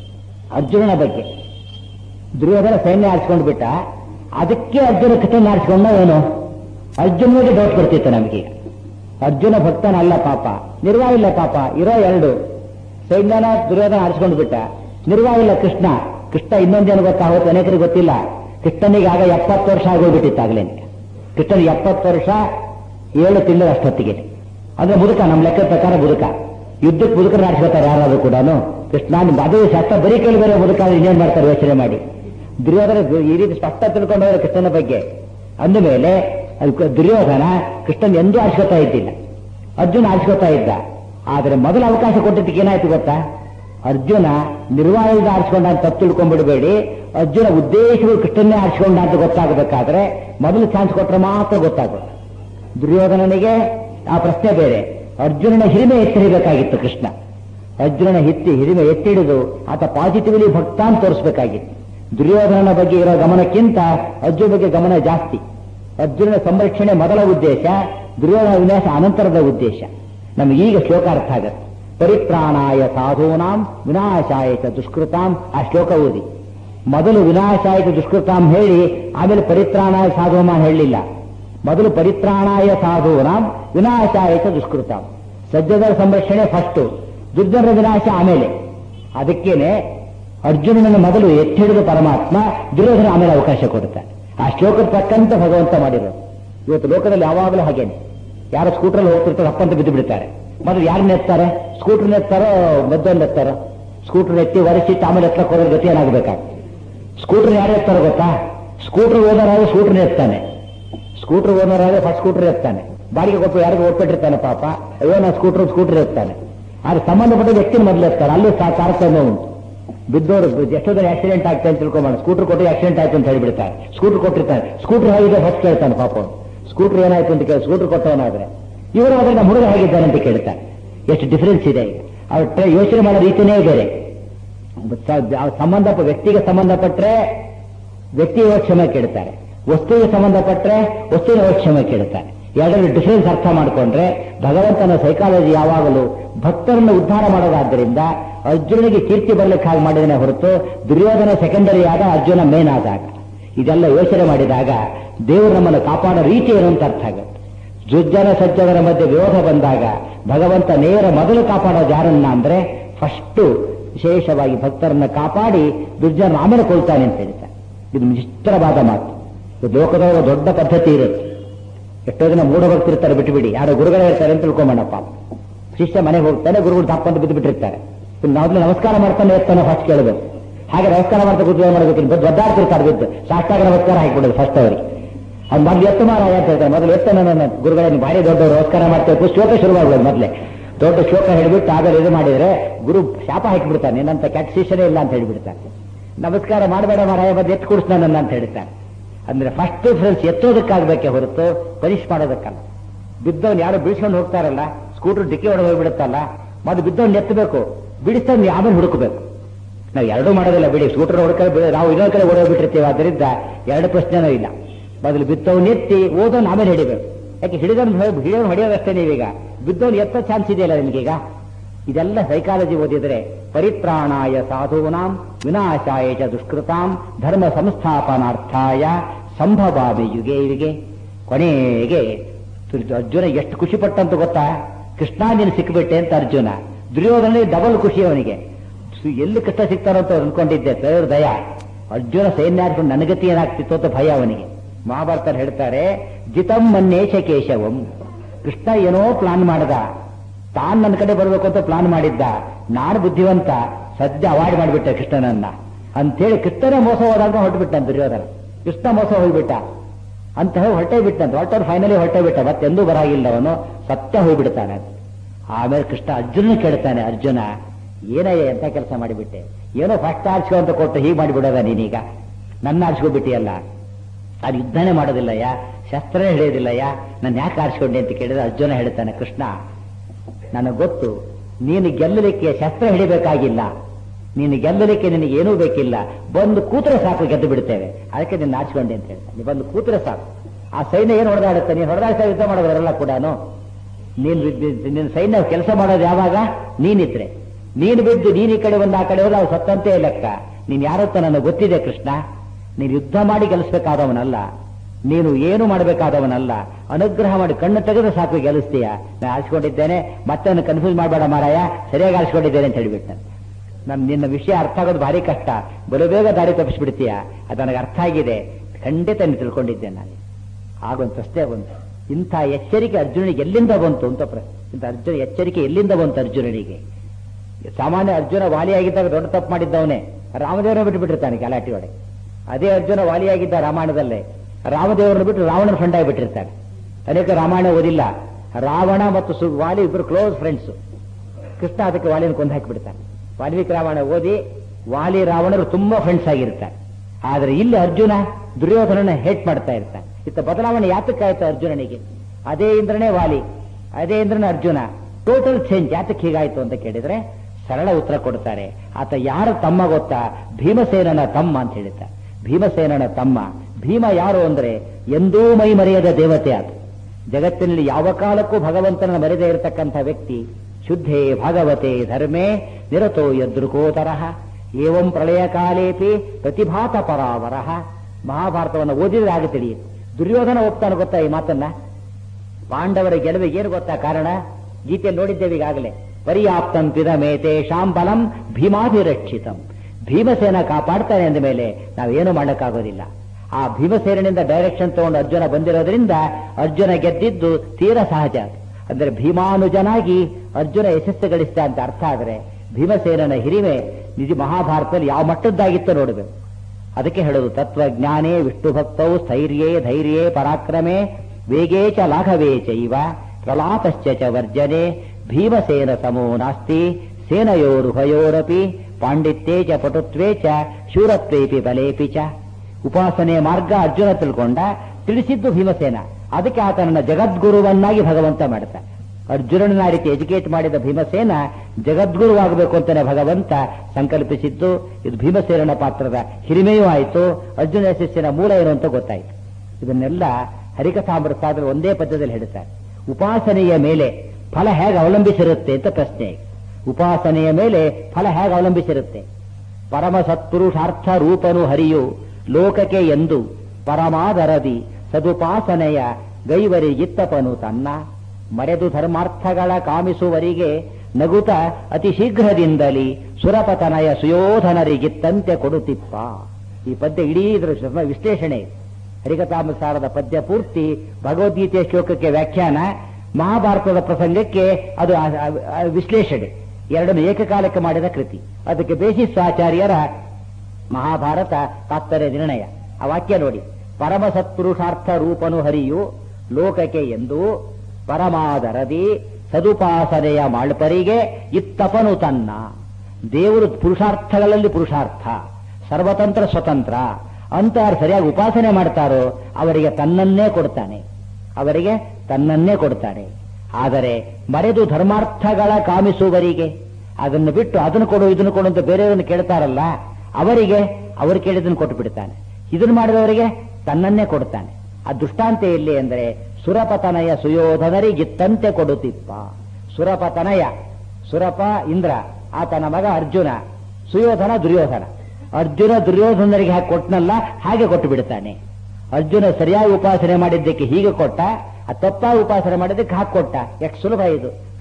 ಅರ್ಜುನನ ಬಗ್ಗೆ ದುರ್ಯೋಧನ ಸೈನ್ಯ ಆರಿಸ್ಕೊಂಡು ಬಿಟ್ಟ ಅದಕ್ಕೆ ಅರ್ಜುನ ಕೃಷ್ಣನ ಆರಿಸ್ಕೊಂಡ ಏನು ಅರ್ಜುನಿಗೆ ಡೌಟ್ ಬರ್ತಿತ್ತು ನಮಗೆ ಅರ್ಜುನ ಭಕ್ತನಲ್ಲ ಪಾಪ ನಿರ್ವಾಹ ಇಲ್ಲ ಪಾಪ ಇರೋ ಎರಡು ಸೈನ್ಯನ ದುರ್ಯೋಧನ ಆರಿಸ್ಕೊಂಡು ಬಿಟ್ಟ ನಿರ್ವಾಹ ಇಲ್ಲ ಕೃಷ್ಣ ಕೃಷ್ಣ ಇನ್ನೊಂದೇನು ಗೊತ್ತಾ ಹೋಯ್ತು ಅನೇಕರಿಗೆ ಗೊತ್ತಿಲ್ಲ ಕೃಷ್ಣನಿಗೆ ಆಗ ಎಪ್ಪತ್ತು ವರ್ಷ ಆಗೋಗ್ಬಿಟ್ಟಿತ್ತು ಕೃಷ್ಣನಿಗೆ ಎಪ್ಪತ್ತು ವರ್ಷ ಏಳು ತಿಂಗಳು ಅಷ್ಟೊತ್ತಿಗೆ ಅಂದ್ರೆ ಮುದುಕ ನಮ್ಮ ಲೆಕ್ಕದ ಪ್ರಕಾರ ಮುದುಕ ಯುದ್ಧಕ್ಕೆ ಮುದುಕರು ಆಡಿಸ್ಕೊತಾರೆ ಯಾರಾದ್ರೂ ಕೂಡ ಕೃಷ್ಣ ಅದು ಶಾಸ್ತ್ರ ಬರೀ ಕೇಳಿ ಬೇರೆ ಮುದುಕ ಇನ್ನೇನ್ ಮಾಡ್ತಾರೆ ಯೋಚನೆ ಮಾಡಿ ದುರ್ಯೋಧನ ಈ ರೀತಿ ಸ್ಪಷ್ಟ ತಿಳ್ಕೊಂಡು ಹೋದ್ರೆ ಕೃಷ್ಣನ ಬಗ್ಗೆ ಅಂದ ಮೇಲೆ ದುರ್ಯೋಧನ ಕೃಷ್ಣನ್ ಎಂದೂ ಆಡ್ಸ್ಕೊತಾ ಇದ್ದಿಲ್ಲ ಅರ್ಜುನ ಆಡ್ಸ್ಕೊತಾ ಇದ್ದ ಆದರೆ ಮೊದಲ ಅವಕಾಶ ಕೊಟ್ಟಿದ್ದಕ್ಕೆ ಏನಾಯ್ತು ಗೊತ್ತಾ ಅರ್ಜುನ ನಿರ್ವಾಹದ ಆರಿಸ್ಕೊಂಡ ಅಂತ ತಪ್ಪು ತಿಳ್ಕೊಂಡ್ಬಿಡಬೇಡಿ ಅರ್ಜುನ ಉದ್ದೇಶಗಳು ಕೃಷ್ಣನ್ನೇ ಆರಿಸ್ಕೊಂಡ ಅಂತ ಗೊತ್ತಾಗಬೇಕಾದ್ರೆ ಮೊದಲು ಚಾನ್ಸ್ ಕೊಟ್ಟರೆ ಮಾತ್ರ ಗೊತ್ತಾಗುತ್ತೆ ದುರ್ಯೋಧನನಿಗೆ ಆ ಪ್ರಶ್ನೆ ಬೇರೆ ಅರ್ಜುನನ ಹಿರಿಮೆ ಎತ್ತಿರಬೇಕಾಗಿತ್ತು ಕೃಷ್ಣ ಅರ್ಜುನನ ಹಿತ್ತಿ ಹಿರಿಮೆ ಎತ್ತಿಡಿದು ಆತ ಪಾಸಿಟಿವ್ಲಿ ಭಕ್ತ ಅಂತ ತೋರಿಸಬೇಕಾಗಿತ್ತು ದುರ್ಯೋಧನನ ಬಗ್ಗೆ ಇರೋ ಗಮನಕ್ಕಿಂತ ಅರ್ಜುನ ಬಗ್ಗೆ ಗಮನ ಜಾಸ್ತಿ ಅರ್ಜುನನ ಸಂರಕ್ಷಣೆ ಮೊದಲ ಉದ್ದೇಶ ದುರ್ಯೋಧನ ವಿನಾಶ ಅನಂತರದ ಉದ್ದೇಶ ನಮಗೀಗ ಶ್ಲೋಕ ಅರ್ಥ ಆಗತ್ತೆ ಪರಿತ್ರಾಣಾಯ ಸಾಧೂನಾಂ ವಿನಾಶಾಯ ಚ ದುಷ್ಕೃತಾಂ ಆ ಶ್ಲೋಕ ಓದಿ ಮೊದಲು ವಿನಾಶಾಯ ಚ ದುಷ್ಕೃತಾಂ ಹೇಳಿ ಆಮೇಲೆ ಪರಿತ್ರಾಣಾಯ ಸಾಧೂನಾಂ ಹೇಳಲಿಲ್ಲ ಮೊದಲು ಪರಿತ್ರಾಣಾಯ ಸಾಧೂನಾಂ ವಿನಾಶಾಯ ಚ ದುಷ್ಕೃತಾಂ ಸಜ್ಜದರ ಸಂರಕ್ಷಣೆ ಫಸ್ಟ್ ದುರ್ಜನರ ವಿನಾಶ ಆಮೇಲೆ ಅದಕ್ಕೇನೆ ಅರ್ಜುನನನ್ನು ಮೊದಲು ಎತ್ತಿಡಿದ ಪರಮಾತ್ಮ ದುರ್ಯೋಧನ ಆಮೇಲೆ ಅವಕಾಶ ಕೊಡುತ್ತಾನೆ ಆ ಶ್ಲೋಕದ ತಕ್ಕಂತ ಭಗವಂತ ಮಾಡಿರೋದು ಇವತ್ತು ಲೋಕದಲ್ಲಿ ಯಾವಾಗಲೂ ಹಾಗೇನೆ ಯಾರು ಸ್ಕೂಟ್ರಲ್ಲಿ ಹೋಗ್ತಿರ್ತಾರೆ ಅಪ್ಪಂತ ಬಿದ್ದು ಬಿಡ್ತಾರೆ ಮೊದಲು ಯಾರನ್ನ ಎತ್ತಾರೆ ಸ್ಕೂಟರ್ ಎತ್ತಾರೋ ಮದ್ದೊಂದು ಎತ್ತಾರೋ ಸ್ಕೂಟರ್ ಎತ್ತಿ ಒರೆಸಿಟ್ಟು ಆಮೇಲೆ ಎತ್ತಕ್ಕೆ ಹೋದ್ರೆ ಗತಿ ಏನಾಗಬೇಕಾಗ್ತದೆ ಸ್ಕೂಟರ್ ಯಾರು ಎತ್ತಾರೋ ಗೊತ್ತಾ ಸ್ಕೂಟರ್ ಓನರ್ ಆದ್ರೆ ಸ್ಕೂಟರ್ ಎತ್ತಾನೆ ಸ್ಕೂಟರ್ ಓನರ್ ಆದ್ರೆ ಫಸ್ಟ್ ಸ್ಕೂಟರ್ ಎತ್ತಾನೆ ಬಾಡಿಗೆ ಕೊಟ್ಟು ಯಾರಿಗೂ ಓದ್ಬಿಟ್ಟಿರ್ತಾನೆ ಪಾಪ ಅಯ್ಯೋ ನಾ ಸ್ಕೂಟರ್ ಸ್ಕೂಟರ್ ಎತ್ತಾನೆ ಆದ್ರೆ ಸಂಬಂಧಪಟ್ಟ ವ್ಯಕ್ತಿನ ಮೊದಲು ಎತ್ತಾರೆ ಅಲ್ಲೂ ಸಹ ತಾರತಮ್ಯ ಉಂಟು ಬಿದ್ದೋರು ಎಷ್ಟೋ ಜನ ಆಕ್ಸಿಡೆಂಟ್ ಆಗ್ತದೆ ಅಂತ ತಿಳ್ಕೊಂಬಾಣ ಸ್ಕೂಟರ್ ಕೊಟ್ಟು ಆಕ್ಸಿಡೆಂಟ್ ಆಯ್ತು ಅಂತ ಹೇಳಿಬಿಡ್ತಾರೆ ಸ್ಕೂಟರ್ ಕೊಟ್ಟಿರ್ತಾನೆ ಸ್ಕೂಟರ್ ಹೇಗಿದೆ ಫಸ್ಟ್ ಕೇಳ್ತಾನೆ ಪಾಪ ಸ್ಕೂಟರ್ ಏನಾಯ್ತು ಅಂತ ಕೇಳಿ ಸ್ಕೂಟರ್ ಕೊಟ್ಟವನಾದ್ರೆ ಇವರು ಆದ್ರೆ ನಮ್ಮ ಹುಡುಗ ಹೇಗಿದ್ದಾನೆ ಅಂತ ಕೇಳ್ತಾನೆ ಎಷ್ಟು ಡಿಫರೆನ್ಸ್ ಇದೆ ಈಗ ಅವ್ರ ಯೋಚನೆ ಮಾಡೋ ರೀತಿನೇ ಬೇರೆ ಸಂಬಂಧ ವ್ಯಕ್ತಿಗೆ ಸಂಬಂಧಪಟ್ಟರೆ ವ್ಯಕ್ತಿ ಕ್ಷಮೆ ಕೇಳ್ತಾರೆ ವಸ್ತುವಿಗೆ ಸಂಬಂಧಪಟ್ಟರೆ ವಸ್ತುವಿನ ಕ್ಷಮೆ ಕೇಳ್ತಾರೆ ಎರಡರ ಡಿಫರೆನ್ಸ್ ಅರ್ಥ ಮಾಡಿಕೊಂಡ್ರೆ ಭಗವಂತನ ಸೈಕಾಲಜಿ ಯಾವಾಗಲೂ ಭಕ್ತರನ್ನು ಉದ್ಧಾರ ಮಾಡೋದಾದ್ದರಿಂದ ಅರ್ಜುನನಿಗೆ ಕೀರ್ತಿ ಬರ್ಲಿಕ್ಕೆ ಹಾಗೆ ಮಾಡಿದನೇ ಹೊರತು ದುರ್ಯೋಧನ ಸೆಕೆಂಡರಿ ಆದ ಅರ್ಜುನ ಮೇನ್ ಆದಾಗ ಇದೆಲ್ಲ ಯೋಚನೆ ಮಾಡಿದಾಗ ದೇವರು ನಮ್ಮನ್ನು ಕಾಪಾಡೋ ರೀತಿ ಏನು ಅಂತ ಅರ್ಥ ಆಗುತ್ತೆ ದುರ್ಜನ ಸಜ್ಜನರ ಮಧ್ಯೆ ವಿರೋಧ ಬಂದಾಗ ಭಗವಂತ ನೇರ ಮೊದಲು ಕಾಪಾಡೋದು ಯಾರನ್ನ ಅಂದ್ರೆ ಫಸ್ಟ್ ವಿಶೇಷವಾಗಿ ಭಕ್ತರನ್ನ ಕಾಪಾಡಿ ದುರ್ಜನ ಆಮೇಲೆ ಕೊಳ್ತಾನೆ ಅಂತ ಹೇಳ್ತಾರೆ ಇದು ನಿಶ್ಚರವಾದ ಮಾತು ಇದು ಲೋಕದೊಳಗೆ ದೊಡ್ಡ ಪದ್ಧತಿ ಇರುತ್ತೆ ಎಷ್ಟೋ ಜನ ಮೂಢ ಭಕ್ತಿರ್ತಾರೆ ಬಿಟ್ಟುಬಿಡಿ ಯಾರೋ ಗುರುಗಳೇ ಇರ್ತಾರೆ ಅಂತ ತಿಳ್ಕೊಂಬೋಣಪ್ಪ ಶಿಷ್ಯ ಮನೆಗೆ ಹೋಗ್ತಾನೆ ಗುರುಗಳು ತಪ್ಪಂತ ಬಿದ್ದು ಬಿಟ್ಟಿರ್ತಾರೆ ನಾವು ನಮಸ್ಕಾರ ಮಾಡ್ತಾನೆ ಇರ್ತಾನೆ ಫಸ್ಟ್ ಕೇಳಬೇಕು ಹಾಗೆ ನಮಸ್ಕಾರ ಮಾಡ್ತಾ ಕೂತು ಏನ್ ಮಾಡಬೇಕು ದೊಡ್ಡಾಡ್ತಿರ್ತಾರೆ ಬಿದ್ದು ಸಾಷ್ಟಾಗ ನಮಸ್ಕಾರ ಹಾಕಿಬಿಡೋದು ಫಸ್ಟ್ ಅವರಿಗೆ ಅವ್ನು ಮೊದಲು ಎತ್ತು ಮಾರ ಅಂತ ಹೇಳ್ತಾರೆ ಮೊದಲು ಎತ್ತ ನನ್ನ ಗುರುಗಳನ್ನು ಭಾರಿ ದೊಡ್ಡವರು ನಮಸ್ಕಾರ ಮಾಡ್ತೇವೆ ಶ್ಲೋಕ ಶುರುವಾಗ್ಬೋದು ಮೊದಲೇ ದೊಡ್ಡ ಶ್ಲೋಕ ಹೇಳಿಬಿಟ್ಟು ಆಮೇಲೆ ಇದು ಮಾಡಿದ್ರೆ ಗುರು ಶಾಪ ಹಾಕಿಬಿಡ್ತಾನೆ ನಿನ್ನಂತ ಕೆಟ್ಟ ಶಿಷ್ಯನೇ ಇಲ್ಲ ಅಂತ ಹೇಳಿಬಿಡ್ತಾನೆ ನಮಸ್ಕಾರ ಮಾಡಬೇಡ ಮಾರಾಯ ಬಂದು ಎತ್ತು ಕೊಡಿಸ್ ನನ್ನ ಅಂತ ಹೇಳ್ತಾನೆ ಅಂದ್ರೆ ಫಸ್ಟ್ ಪ್ರಿಫರೆನ್ಸ್ ಎತ್ತೋದಕ್ಕಾಗಬೇಕೆ ಹೊರತು ಪನಿಷ್ ಮಾಡೋದಕ್ಕಲ್ಲ ಬಿದ್ದವನ್ ಯಾರು ಬಿಡಿಸ್ಕೊಂಡು ಹೋಗ್ತಾರಲ್ಲ ಸ್ಕೂಟರ್ ಡಿಕ್ಕಿ ಹೊಡೆದು ಹೋಗ್ಬಿಡುತ್ತಲ್ಲ ಮೊದಲು ಬಿದ್ದವನ್ ಎತ್ತಬೇಕು ಬಿಡಿಸ್ತಾನೆ ಆಮೇಲೆ ಹುಡುಕಬೇಕು ನಾವು ಎರಡೂ ಮಾಡೋದಿಲ್ಲ ಬಿಡಿ ಸ್ಕೂಟರ್ ಹುಡುಕ ನಾವು ಇನ್ನೊಂದು ಕಡೆ ಓಡೋಗ್ಬಿಟ್ಟಿರ್ತೀವಿ ಆದ್ದರಿಂದ ಎರಡು ಪ್ರಶ್ನೆನೂ ಇಲ್ಲ ಮೊದಲು ಬಿದ್ದವನ್ ಎತ್ತಿ ಓದೋನ್ ಆಮೇಲೆ ಹಿಡಿಬೇಕು ಯಾಕೆ ಹಿಡಿದವನ್ ಹಿಡಿಯೋನ್ ಹೊಡೆಯೋದಷ್ಟೇ ನೀವೀಗ ಬಿದ್ದವನ್ ಎತ್ತ ಚಾನ್ಸ್ ಇದೆಯಲ್ಲ ನಿಮಗೀಗ ಇದೆಲ್ಲ ಸೈಕಾಲಜಿ ಓದಿದರೆ ಪರಿತ್ರಾಣಾಯ ಸಾಧೂನಾಂ ವಿನಾಶಾಯ ಚ ದುಷ್ಕೃತಾಂ ಧರ್ಮ ಸಂಸ್ಥಾಪನಾರ್ಥಾಯ ಸಂಭವಾಮಿ ಯುಗೆ ಯುಗೆ ಕೊನೆಗೆ ಅರ್ಜುನ ಎಷ್ಟು ಖುಷಿ ಪಟ್ಟಂತ ಗೊತ್ತಾ ಕೃಷ್ಣ ನೀನು ಸಿಕ್ಬಿಟ್ಟೆ ಅಂತ ಅರ್ಜುನ ದುರ್ಯೋಧನಿಗೆ ಡಬಲ್ ಖುಷಿ ಅವನಿಗೆ ಸು- ಎಲ್ಲಿ ಕಷ್ಟ ಸಿಗ್ತಾರೋ ಅಂತ ಅನ್ಕೊಂಡಿದ್ದೆ ದೇವ್ರ ದಯ ಅರ್ಜುನ ಸೈನ್ಯ ಆಡ್ಕೊಂಡು ನನಗತಿ ಏನಾಗ್ತಿತ್ತು ಅಂತ ಭಯ ಅವನಿಗೆ ಮಹಾಭಾರತ ಹೇಳ್ತಾರೆ ಜಿತಂ ಮನ್ನೇಶ ಕೇಶವಂ ಕೃಷ್ಣ ಏನೋ ಪ್ಲಾನ್ ಮಾಡ್ದ ತಾನ್ ನನ್ನ ಕಡೆ ಬರಬೇಕು ಅಂತ ಪ್ಲಾನ್ ಮಾಡಿದ್ದ ನಾನು ಬುದ್ಧಿವಂತ ಸದ್ಯ ಅವಾಯ್ಡ್ ಮಾಡಿಬಿಟ್ಟೆ ಕೃಷ್ಣನನ್ನ ಅಂತೇಳಿ ಕೃಷ್ಣನೇ ಮೋಸ ಹೋದಾಗ ಹೊರಟುಬಿಟ್ಟ ದುರ್ಯೋಧನ ಕೃಷ್ಣ ಮೋಸ ಹೋಗ್ಬಿಟ್ಟ ಅಂತ ಹೇಳಿ ಹೊರಟೇ ಬಿಟ್ಟಂತ ಹೊರಟವ್ರು ಫೈನಲಿ ಹೊರಟೇ ಬಿಟ್ಟ ಮತ್ತೆಂದೂ ಬರಾಗಿಲ್ಲ ಅವನು ಸತ್ಯ ಹೋಗ್ಬಿಡ್ತಾನೆ ಆಮೇಲೆ ಕೃಷ್ಣ ಅರ್ಜುನ ಕೇಳ್ತಾನೆ ಅರ್ಜುನ ಏನಯ್ಯ ಎಂತ ಕೆಲಸ ಮಾಡಿಬಿಟ್ಟೆ ಏನೋ ಫಸ್ಟ್ ಆರ್ಸ್ಕೊ ಅಂತ ಕೊಟ್ಟು ಹೀಗೆ ಮಾಡಿಬಿಡೋದ ನೀನೀಗ ನನ್ನ ಆರ್ಸ್ಕೊಬಿಟ್ಟಿಯಲ್ಲ ಅದು ಯುದ್ಧನೇ ಮಾಡೋದಿಲ್ಲಯ್ಯ ಶಸ್ತ್ರನೇ ಹಿಡಿಯೋದಿಲ್ಲಯ್ಯ ನಾನು ಯಾಕೆ ಆರಿಸ್ಕೊಂಡೆ ಅಂತ ಕೇಳಿದ್ರೆ ಅರ್ಜುನ ಹೇಳ್ತಾನೆ ಕೃಷ್ಣ ನನಗೆ ಗೊತ್ತು ನೀನು ಗೆಲ್ಲಲಿಕ್ಕೆ ಶಸ್ತ್ರ ಹಿಡಿಬೇಕಾಗಿಲ್ಲ ನೀನು ಗೆಲ್ಲಲಿಕ್ಕೆ ನಿನಗೆ ಏನೂ ಬೇಕಿಲ್ಲ ಬಂದು ಕೂತ್ರೆ ಸಾಕು ಗೆದ್ದು ಬಿಡ್ತೇವೆ ಅದಕ್ಕೆ ನಿನ್ನ ಆರಿಸ್ಕೊಂಡೆ ಅಂತ ಹೇಳ್ತಾನೆ ನೀ ಬಂದು ಕೂತ್ರೆ ಸಾಕು ಆ ಸೈನ್ಯ ಏನು ಹೊಡೆದಾಡುತ್ತೆ ನೀನು ಹೊಡೆದಾಡ್ತಾ ಯುದ್ಧ ಮಾಡೋದ್ರೆಲ್ಲ ಕೂಡ ನೀನು ನಿನ್ನ ಸೈನ್ಯ ಕೆಲಸ ಮಾಡೋದು ಯಾವಾಗ ನೀನಿದ್ರೆ ನೀನು ಬಿದ್ದು ನೀನು ಈ ಕಡೆ ಒಂದು ಆ ಕಡೆ ಹೋದ್ರೆ ಅವ್ರು ಸತ್ತಂತೆ ಲೆಕ್ಕ ನೀನು ಯಾರತ್ತ ನನಗೆ ಗೊತ್ತಿದೆ ಕೃಷ್ಣ ನೀನು ಯುದ್ಧ ಮಾಡಿ ಗೆಲ್ಲಿಸ್ಬೇಕಾದವನಲ್ಲ ನೀನು ಏನು ಮಾಡಬೇಕಾದವನಲ್ಲ ಅನುಗ್ರಹ ಮಾಡಿ ಕಣ್ಣು ತೆಗೆದು ಸಾಕು ಗೆಲ್ಲಿಸ್ತೀಯ ನಾನು ಆರಿಸ್ಕೊಂಡಿದ್ದೇನೆ ಮತ್ತೆ ನನ್ನ ಕನ್ಫ್ಯೂಸ್ ಮಾಡಬೇಡ ಮಾರಾಯ ಸರಿಯಾಗಿ ಆರಿಸ್ಕೊಂಡಿದ್ದೇನೆ ಅಂತ ಹೇಳಿಬಿಟ್ಟ ನನ್ ನಿನ್ನ ವಿಷಯ ಅರ್ಥ ಆಗೋದು ಭಾರಿ ಕಷ್ಟ ಬಲು ಬೇಗ ದಾರಿ ತಪ್ಪಿಸ್ಬಿಡ್ತೀಯ ಅದು ನನಗೆ ಅರ್ಥ ಆಗಿದೆ ಖಂಡಿತ ನೀನು ತಿಳ್ಕೊಂಡಿದ್ದೇನೆ ನಾನು ಆಗೊಂದು ಪ್ರಶ್ನೆ ಬಂತು ಇಂಥ ಎಚ್ಚರಿಕೆ ಅರ್ಜುನನಿಗೆ ಎಲ್ಲಿಂದ ಬಂತು ಅಂತ ಪ್ರಶ್ನೆ ಇಂಥ ಅರ್ಜುನ ಎಚ್ಚರಿಕೆ ಎಲ್ಲಿಂದ ಬಂತು ಅರ್ಜುನನಿಗೆ ಸಾಮಾನ್ಯ ಅರ್ಜುನ ವಾಲಿಯಾಗಿದ್ದಾಗ ದೊಡ್ಡ ತಪ್ಪು ಮಾಡಿದ್ದವನೇ ರಾಮದೇವರನ್ನ ಬಿಟ್ಟು ಬಿಟ್ಟಿರ್ತಾನೆ ಗಲಾಟೆ ಒಳಗೆ ಅದೇ ಅರ್ಜುನ ವಾಲಿಯಾಗಿದ್ದ ರಾಮಾಯಣದಲ್ಲೇ ರಾಮದೇವರನ್ನು ಬಿಟ್ಟು ರಾವಣನ ಫ್ರೆಂಡ್ ಆಗಿಬಿಟ್ಟಿರ್ತಾನೆ ಅನೇಕ ರಾಮಾಯಣ ಓದಿಲ್ಲ ರಾವಣ ಮತ್ತು ಸು ವಾಲಿ ಇಬ್ಬರು ಕ್ಲೋಸ್ ಫ್ರೆಂಡ್ಸ್ ಕೃಷ್ಣ ಅದಕ್ಕೆ ವಾಲಿನ ಕೊಂದು ಹಾಕಿಬಿಡ್ತಾನೆ ವಾಲ್ಮೀಕಿ ರಾಮಾಯಣ ಓದಿ ವಾಲಿ ರಾವಣರು ತುಂಬಾ ಫ್ರೆಂಡ್ಸ್ ಆಗಿರ್ತಾರೆ ಆದ್ರೆ ಇಲ್ಲಿ ಅರ್ಜುನ ದುರ್ಯೋಧನನ ಹೇಟ್ ಮಾಡ್ತಾ ಇರ್ತಾನೆ ಇತ್ತ ಬದಲಾವಣೆ ಯಾತಕ್ಕಾಯ್ತು ಅರ್ಜುನನಿಗೆ ಅದೇ ಇಂದ್ರನೇ ವಾಲಿ ಅದೇ ಇಂದ್ರನ ಅರ್ಜುನ ಟೋಟಲ್ ಚೇಂಜ್ ಯಾತಕ್ಕೆ ಹೀಗಾಯ್ತು ಅಂತ ಕೇಳಿದ್ರೆ ಸರಳ ಉತ್ತರ ಕೊಡ್ತಾರೆ ಆತ ಯಾರ ತಮ್ಮ ಗೊತ್ತಾ ಭೀಮಸೇನನ ತಮ್ಮ ಅಂತ ಹೇಳಿದ್ದಾರೆ ಭೀಮಸೇನನ ತಮ್ಮ ಭೀಮ ಯಾರು ಅಂದ್ರೆ ಎಂದೂ ಮೈ ಮರೆಯದ ದೇವತೆ ಆತ ಜಗತ್ತಿನಲ್ಲಿ ಯಾವ ಕಾಲಕ್ಕೂ ಭಗವಂತನ ಮರೆದೇ ಇರತಕ್ಕಂಥ ವ್ಯಕ್ತಿ ಶುದ್ಧೇ ಭಾಗವತೆ ಧರ್ಮೇ ನಿರತೋ ಯದೃಕೋತರಃ ಏವಂ ಪ್ರಳಯ ಕಾಲೇಪಿ ಪ್ರತಿಭಾತ ಪರಾವರಃ ಮಹಾಭಾರತವನ್ನು ಓದಿದ್ರೆ ಆಗ ತಿಳಿಯುತ್ತೆ ದುರ್ಯೋಧನ ಒಪ್ತಾನೆ ಗೊತ್ತಾ ಈ ಮಾತನ್ನ ಪಾಂಡವರ ಗೆಲುವಿಗೆ ಏನು ಗೊತ್ತಾ ಕಾರಣ ಗೀತೆಯಲ್ಲಿ ನೋಡಿದ್ದೇವೆ ಈಗಾಗಲೇ ಪರ್ಯಾಪ್ತಂ ಪಿದಮೇತೆ ಶಾಂಬಲಂ ಭೀಮಾಭಿರಕ್ಷಿತಂ ಭೀಮಸೇನ ಕಾಪಾಡ್ತಾನೆ ಅಂದ ಮೇಲೆ ನಾವೇನು ಮಾಡಕ್ಕಾಗೋದಿಲ್ಲ ಆ ಭೀಮಸೇನಿಂದ ಡೈರೆಕ್ಷನ್ ತಗೊಂಡು ಅರ್ಜುನ ಬಂದಿರೋದ್ರಿಂದ ಅರ್ಜುನ ಗೆದ್ದಿದ್ದು ತೀರ ಸಹಜ ಅಂದ್ರೆ ಭೀಮಾನುಜನಾಗಿ ಅರ್ಜುನ ಯಶಸ್ಸು ಗಳಿಸ್ತ ಅಂತ ಅರ್ಥ ಆದರೆ ಭೀಮಸೇನನ ಹಿರಿಮೆ ನಿಜ ಮಹಾಭಾರತದಲ್ಲಿ ಯಾವ ಮಟ್ಟದ್ದಾಗಿತ್ತು ನೋಡಬೇಕು ಅದಕ್ಕೆ ಹೇಳೋದು ತತ್ವಜ್ಞಾನೇ ವಿಷ್ಣು ಭಕ್ತೌ ಸ್ಥೈರ್ಯೇ ಧೈರ್ಯೇ ಪರಾಕ್ರಮೇ ವೇಗೇ ಚ ಲಾಘವೇ ಚೈವ ಪ್ರಲಾಪಶ್ಚ ಚ ವರ್ಜನೆ ಭೀಮಸೇನ ಸಮೋ ನಾಸ್ತಿ ಸೇನಯೋರುಭಯೋರಪಿ ಪಾಂಡಿತ್ಯೇ ಚ ಪಟುತ್ವೇ ಚ ಶೂರತ್ವೇಪಿ ಬಲೇಪಿ ಚ ಉಪಾಸನೆಯ ಮಾರ್ಗ ಅರ್ಜುನ ತಿಳ್ಕೊಂಡ ತಿಳಿಸಿದ್ದು ಭೀಮಸೇನ ಅದಕ್ಕೆ ಆತನನ್ನ ಜಗದ್ಗುರುವನ್ನಾಗಿ ಭಗವಂತ ಮಾಡ್ತಾನೆ ಅರ್ಜುನನ ರೀತಿ ಎಜುಕೇಟ್ ಮಾಡಿದ ಭೀಮಸೇನ ಜಗದ್ಗುರುವಾಗಬೇಕು ಅಂತಾನೆ ಭಗವಂತ ಸಂಕಲ್ಪಿಸಿದ್ದು ಇದು ಭೀಮಸೇನನ ಪಾತ್ರದ ಹಿರಿಮೆಯೂ ಆಯಿತು ಅರ್ಜುನ ಯಶಸ್ಸಿನ ಮೂಲ ಏನು ಅಂತ ಗೊತ್ತಾಯಿತು ಇದನ್ನೆಲ್ಲ ಹರಿಕಥಾಮೃತಾದ್ರೆ ಒಂದೇ ಪದ್ಯದಲ್ಲಿ ಹೇಳ್ತಾರೆ ಉಪಾಸನೆಯ ಮೇಲೆ ಫಲ ಹೇಗೆ ಅವಲಂಬಿಸಿರುತ್ತೆ ಅಂತ ಪ್ರಶ್ನೆ ಉಪಾಸನೆಯ ಮೇಲೆ ಫಲ ಹೇಗೆ ಅವಲಂಬಿಸಿರುತ್ತೆ ಪರಮ ಸತ್ಪುರುಷಾರ್ಥ ರೂಪನು ಹರಿಯು ಲೋಕಕ್ಕೆ ಎಂದು ಪರಮಾದರದಿ ಸದುಪಾಸನೆಯ ಗೈವರಿಗಿತ್ತಪನು ತನ್ನ ಮರೆದು ಧರ್ಮಾರ್ಥಗಳ ಕಾಮಿಸುವರಿಗೆ ನಗುತ ಅತಿ ಶೀಘ್ರದಿಂದಲಿ ಸುರಪತನಯ ಸುಯೋಧನರಿಗಿತ್ತಂತೆ ಕೊಡುತ್ತಿಪ್ಪ ಈ ಪದ್ಯ ಇಡೀ ಇದರ ಶ್ರಮ ವಿಶ್ಲೇಷಣೆ ಹರಿಕಥಾಮಸಾರದ ಪದ್ಯ ಪೂರ್ತಿ ಭಗವದ್ಗೀತೆಯ ಶ್ಲೋಕಕ್ಕೆ ವ್ಯಾಖ್ಯಾನ ಮಹಾಭಾರತದ ಪ್ರಸಂಗಕ್ಕೆ ಅದು ಆ- ಆ- ಆ ವಿಶ್ಲೇಷಣೆ ಎರಡನ್ನು ಏಕಕಾಲಕ್ಕೆ ಮಾಡಿದ ಕೃತಿ ಅದಕ್ಕೆ ಬೇಸಿಸ್ ಆಚಾರ್ಯರ ಮಹಾಭಾರತ ತಾತ್ಪರ್ಯ ನಿರ್ಣಯ ಆ ವಾಕ್ಯ ನೋಡಿ ಪರಮ ಸತ್ಪುರುಷಾರ್ಥ ರೂಪನು ಹರಿಯು ಲೋಕಕ್ಕೆ ಎಂದು ಪರಮಾದರದಿ ಸದುಪಾಸನೆಯ ಮಾಳ್ಪರಿಗೆ ಇತ್ತಪನು ತನ್ನ ದೇವರು ಪುರುಷಾರ್ಥಗಳಲ್ಲಿ ಪುರುಷಾರ್ಥ ಸರ್ವತಂತ್ರ ಸ್ವತಂತ್ರ ಅಂತ ಯಾರು ಸರಿಯಾಗಿ ಉಪಾಸನೆ ಮಾಡ್ತಾರೋ ಅವರಿಗೆ ತನ್ನನ್ನೇ ಕೊಡ್ತಾನೆ ಅವರಿಗೆ ತನ್ನನ್ನೇ ಕೊಡ್ತಾನೆ ಆದರೆ ಮರೆದು ಧರ್ಮಾರ್ಥಗಳ ಕಾಮಿಸುವರಿಗೆ ಅದನ್ನು ಬಿಟ್ಟು ಅದನ್ನು ಕೊಡು ಇದನ್ನು ಕೊಡು ಅಂತ ಬೇರೆಯವರನ್ನು ಕೇಳ್ತಾರಲ್ಲ ಅವರಿಗೆ ಅವರು ಕೇಳಿದ್ದನ್ನು ಕೊಟ್ಟು ಬಿಡ್ತಾನೆ ಇದನ್ನು ಮಾಡಿದವರಿಗೆ ತನ್ನನ್ನೇ ಕೊಡ್ತಾನೆ ಆ ದುಷ್ಟಾಂತ ಎಲ್ಲಿ ಅಂದ್ರೆ ಸುರಪತನಯ ಸುಯೋಧನರಿಗಿತ್ತಂತೆ ಕೊಡುತ್ತಿಪ್ಪ ಸುರಪತನಯ ಸುರಪ ಇಂದ್ರ ಆತನ ಮಗ ಅರ್ಜುನ ಸುಯೋಧನ ದುರ್ಯೋಧನ ಅರ್ಜುನ ದುರ್ಯೋಧನರಿಗೆ ಹಾಗೆ ಕೊಟ್ಟನಲ್ಲ ಹಾಗೆ ಕೊಟ್ಟು ಬಿಡ್ತಾನೆ ಅರ್ಜುನ ಸರಿಯಾಗಿ ಉಪಾಸನೆ ಮಾಡಿದ್ದಕ್ಕೆ ಹೀಗೆ ಕೊಟ್ಟ ಆ ತಪ್ಪಾಗಿ ಉಪಾಸನೆ ಮಾಡಿದ್ದಕ್ಕೆ ಹಾಗೆ ಕೊಟ್ಟ ಎಷ್ಟು ಸುಲಭ ಇದು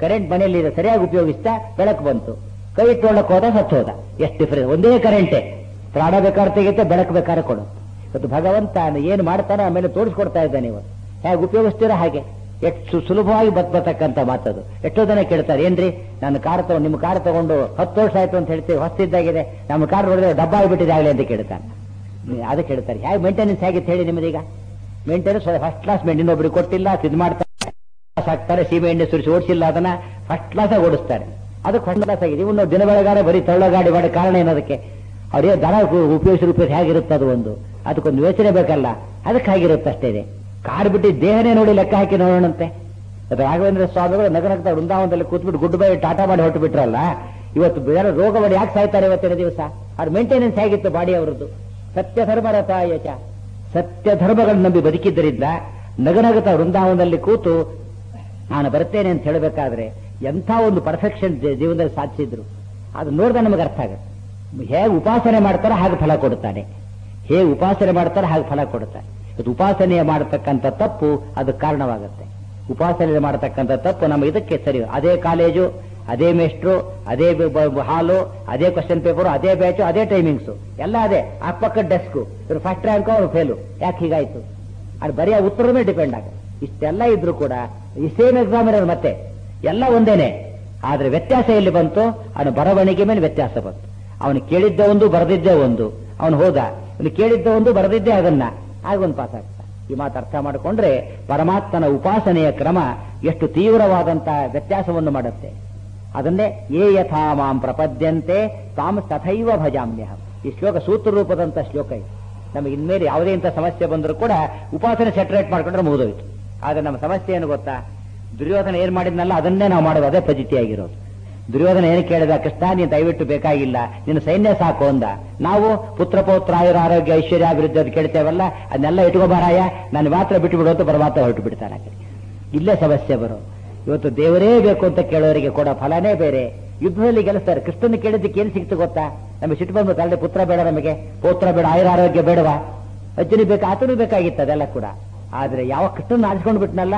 ಕರೆಂಟ್ ಮನೆಯಲ್ಲಿ ಸರಿಯಾಗಿ ಉಪಯೋಗಿಸ್ತಾ ಬೆಳಕು ಬಂತು ಕೈ ಇಟ್ಟೊಳಕ್ ಹೋದ ಸತ್ತು ಹೋದ ಎಷ್ಟು ಡಿಫರೆನ್ಸ್ ಒಂದೇ ಕರೆಂಟೇ ಪ್ರಾಣ ಬೇಕಾದ್ರೆ ತೆಗಿತೆ ಬೆಳಕು ಬೇಕಾದ್ರೆ ಕೊಡು ಇವತ್ತು ಭಗವಂತ ಏನು ಮಾಡ್ತಾನೋ ಆಮೇಲೆ ತೋರಿಸ್ಕೊಡ್ತಾ ಇದ್ದಾನೆ ಇವತ್ತು ಹೇಗೆ ಉಪಯೋಗಿಸ್ತೀರಾ ಹಾಗೆ ಎಷ್ಟು ಸುಲಭವಾಗಿ ಬರ್ತಕ್ಕಂಥ ಮಾತದು ಎಷ್ಟೋ ಜನ ಕೇಳ್ತಾರೆ ಏನ್ರಿ ನಾನು ಕಾರ್ ತಗೊಂಡು ನಿಮ್ಮ ಕಾರ್ ತಗೊಂಡು ಹತ್ತು ವರ್ಷ ಆಯ್ತು ಅಂತ ಹೇಳ್ತೀವಿ ಹೊಸ್ತಿದ್ದಾಗಿದೆ ನಮ್ಮ ಕಾರ್ ನೋಡಿದ್ರೆ ಡಬ್ಬ ಆಗಿಬಿಟ್ಟಿದೆ ಆಗಲಿ ಅಂತ ಕೇಳ್ತಾನೆ ಅದು ಕೇಳ್ತಾರೆ ಹೇಗೆ ಮೇಂಟೆನೆನ್ಸ್ ಹೇಗಿತ್ತು ಹೇಳಿ ನಿಮ್ಮದೀಗ ಮೇಂಟೆನೆನ್ಸ್ ಫಸ್ಟ್ ಕ್ಲಾಸ್ ಮೇಂಟೈನ್ ಒಬ್ರಿಗೆ ಕೊಟ್ಟಿಲ್ಲ ಇದು ಮಾಡ್ತಾರೆ ಹಾಕ್ತಾರೆ ಸೀಮೆ ಎಣ್ಣೆ ಸುರಿಸಿ ಓಡಿಸಿಲ್ಲ ಅದನ್ನ ಫಸ್ಟ್ ಕ್ಲಾಸ್ ಆಗಿ ಓಡಿಸ್ತಾರೆ ಅದಕ್ಕೆ ಫಸ್ಟ್ ಕ್ಲಾಸ್ ಆಗಿದೆ ಇವನು ದಿನ ಬೆಳಗಾರೆ ಬರೀ ತಳ್ಳ ಗಾಡಿ ಮಾಡೋ ಕಾರಣ ಏನದಕ್ಕೆ ಅವ್ರಿಗೆ ದನ ಉಪಯೋಗಿಸಿ ಉಪಯೋಗಿಸಿ ಹೇಗಿರುತ್ತೆ ಅದು ಒಂದು ಅದಕ್ಕೊಂದು ಯೋಚನೆ ಬೇಕಲ್ಲ ಅದಕ್ಕೆ ಹಾಗಿರುತ್ತೆ ಅಷ್ಟೇ ಇದೆ ಕಾರ್ ಬಿಟ್ಟು ದೇಹನೇ ನೋಡಿ ಲೆಕ್ಕ ಹಾಕಿ ನೋಡೋಣಂತೆ ಅದು ರಾಘವೇಂದ್ರ ಸ್ವಾಮಿಗಳು ನಗನಗ್ತಾ ವೃಂದಾವನದಲ್ಲಿ ಕೂತ್ಬಿಟ್ಟು ಗುಡ್ ಬೈ ಟಾಟಾ ಮಾಡಿ ಹೊರಟು ಬಿಟ್ರಲ್ಲ ಇವತ್ತು ಬೇರೆ ರೋಗ ಮಾಡಿ ಯಾಕೆ ಸಾಯ್ತಾರೆ ಇವತ್ತಿನ ದಿವಸ ಅವ್ರ ಮೇಂಟೆನೆನ್ಸ್ ಹೇಗಿತ್ತು ಬಾಡಿ ಅವರದ್ದು ಸತ್ಯ ಧರ್ಮರಥ ಯಚ ಸತ್ಯ ಧರ್ಮಗಳನ್ನು ನಂಬಿ ಬದುಕಿದ್ದರಿಂದ ನಗನಗತ ವೃಂದಾವನದಲ್ಲಿ ಕೂತು ನಾನು ಬರ್ತೇನೆ ಅಂತ ಹೇಳಬೇಕಾದ್ರೆ ಎಂಥ ಒಂದು ಪರ್ಫೆಕ್ಷನ್ ಜೀವನದಲ್ಲಿ ಸಾಧಿಸಿದ್ರು ಅದು ನೋಡಿದ್ರೆ ನಮಗೆ ಅರ್ಥ ಆಗುತ್ತೆ ಹೇಗೆ ಉಪಾಸನೆ ಮಾಡ್ತಾರೆ ಹಾಗೆ ಫಲ ಕೊಡುತ್ತಾನೆ ಹೇಗೆ ಉಪಾಸನೆ ಮಾಡ್ತಾರೆ ಹಾಗೆ ಫಲ ಕೊಡುತ್ತಾನೆ ಇದು ಉಪಾಸನೆ ಮಾಡತಕ್ಕಂಥ ತಪ್ಪು ಅದು ಕಾರಣವಾಗುತ್ತೆ ಉಪಾಸನೆ ಮಾಡತಕ್ಕಂಥ ತಪ್ಪು ನಮ್ಮ ಇದಕ್ಕೆ ಸರಿ ಅದೇ ಕಾಲೇಜು ಅದೇ ಮೇಸ್ಟ್ರು ಅದೇ ಬ- ಬ- ಹಾಲು ಅದೇ ಕ್ವಶನ್ ಪೇಪರ್ ಅದೇ ಬ್ಯಾಚು ಅದೇ ಟೈಮಿಂಗ್ಸು ಎಲ್ಲ ಅದೇ ಆ ಪಕ್ಕದ ಡೆಸ್ಕು ಇವ್ರು ಫಸ್ಟ್ ರ್ಯಾಂಕ್ ಅವ್ರು ಫೇಲು ಯಾಕೆ ಹೀಗಾಯ್ತು ಅದು ಬರೀ ಆ ಉತ್ತರದ ಮೇಲೆ ಡಿಪೆಂಡ್ ಆಗುತ್ತೆ ಇಷ್ಟೆಲ್ಲ ಇದ್ರು ಕೂಡ ಈ ಸೇಮ್ ಎಕ್ಸಾಮ್ ಇರೋದು ಮತ್ತೆ ಎಲ್ಲ ಒಂದೇನೆ ಆದ್ರೆ ವ್ಯತ್ಯಾಸ ಎಲ್ಲಿ ಬಂತು ಅವನು ಬರವಣಿಗೆ ಮೇಲೆ ವ್ಯತ್ಯಾಸ ಬಂತು ಅವನು ಕೇಳಿದ್ದ ಒಂದು ಬರೆದಿದ್ದೇ ಒಂದು ಅವನು ಹೋದ ಅವನು ಕೇಳಿದ್ದ ಒಂದು ಬರೆದಿದ್ದೇ ಅದನ್ನ ಆಗ ಒಂದು ಪಾಸ್ ಆಗ್ತಾನೆ ಈ ಮಾತು ಅರ್ಥ ಮಾಡಿಕೊಂಡ್ರೆ ಪರಮಾತ್ಮನ ಉಪಾಸನೆಯ ಕ್ರಮ ಎಷ್ಟು ತೀವ್ರವಾದಂತ ವ್ಯತ್ಯಾಸವನ್ನು ಮಾಡುತ್ತೆ ಅದನ್ನೇ ಏ ಯಥಾ ಮಾಂ ಪ್ರಪದ್ಯಂತೆ ತಾಮ್ ತಥೈವ ಭಜಾಮ್ಯಹಂ ಈ ಶ್ಲೋಕ ಸೂತ್ರ ರೂಪದಂತ ಶ್ಲೋಕ ಇದು ನಮಗೆ ಇನ್ಮೇಲೆ ಯಾವುದೇ ಇಂಥ ಸಮಸ್ಯೆ ಬಂದರೂ ಕೂಡ ಉಪಾಸನೆ ಸೆಟರೇಟ್ ಮಾಡ್ಕೊಂಡ್ರೆ ಮುಗಿದೋಯ್ತು ಆದ್ರೆ ನಮ್ಮ ಸಮಸ್ಯೆ ಏನು ಗೊತ್ತಾ ದುರ್ಯೋಧನ ಏನ್ ಮಾಡಿದ್ನಲ್ಲ ಅದನ್ನೇ ನಾವು ಮಾಡೋದು ಅದೇ ಪಜಿತಿಯಾಗಿರೋದು ದುರ್ಯೋಧನ ಏನು ಕೇಳಿದ ಕೃಷ್ಣ ನೀನು ದಯವಿಟ್ಟು ಬೇಕಾಗಿಲ್ಲ ನಿನ್ನ ಸೈನ್ಯ ಸಾಕು ಅಂದ ನಾವು ಪುತ್ರ ಪೌತ್ರ ಆಯುರ ಆರೋಗ್ಯ ಐಶ್ವರ್ಯ ಅಭಿವೃದ್ಧಿ ಅದು ಕೇಳ್ತೇವಲ್ಲ ಅದನ್ನೆಲ್ಲ ಇಟ್ಕೋಬಾರಾಯ ನಾನು ಮಾತ್ರ ಬಿಟ್ಟು ಬಿಡೋದು ಪರಮಾತ್ಮ ಹೊರಟು ಬಿಡ್ತಾನೆ ಆ ಕಡೆ. ಇಲ್ಲೇ ಸಮಸ್ಯೆ ಬರೋ ಇವತ್ತು ದೇವರೇ ಬೇಕು ಅಂತ ಕೇಳೋರಿಗೆ ಕೊಡೋ ಫಲನೇ ಬೇರೆ ಯುದ್ಧದಲ್ಲಿ ಗೆಲ್ಲಿಸ್ತಾರೆ ಕೃಷ್ಣನ ಕೇಳಿದ್ದಕ್ಕೆ ಏನ್ ಸಿಕ್ತು ಗೊತ್ತಾ ನಮಗೆ ಸಿಟ್ಟು ಬಂದು ತಲೆ ಪುತ್ರ ಬೇಡ ನಮಗೆ ಪೌತ್ರ ಬೇಡ ಆಯುರ ಆರೋಗ್ಯ ಬೇಡವಾ ಅಜ್ಜನಿಗೆ ಬೇಕು ಆತನೂ ಬೇಕಾಗಿತ್ತು ಅದೆಲ್ಲ ಕೂಡ ಆದ್ರೆ ಯಾವ ಕೃಷ್ಣನ ಆರಿಸ್ಕೊಂಡು ಬಿಟ್ನಲ್ಲ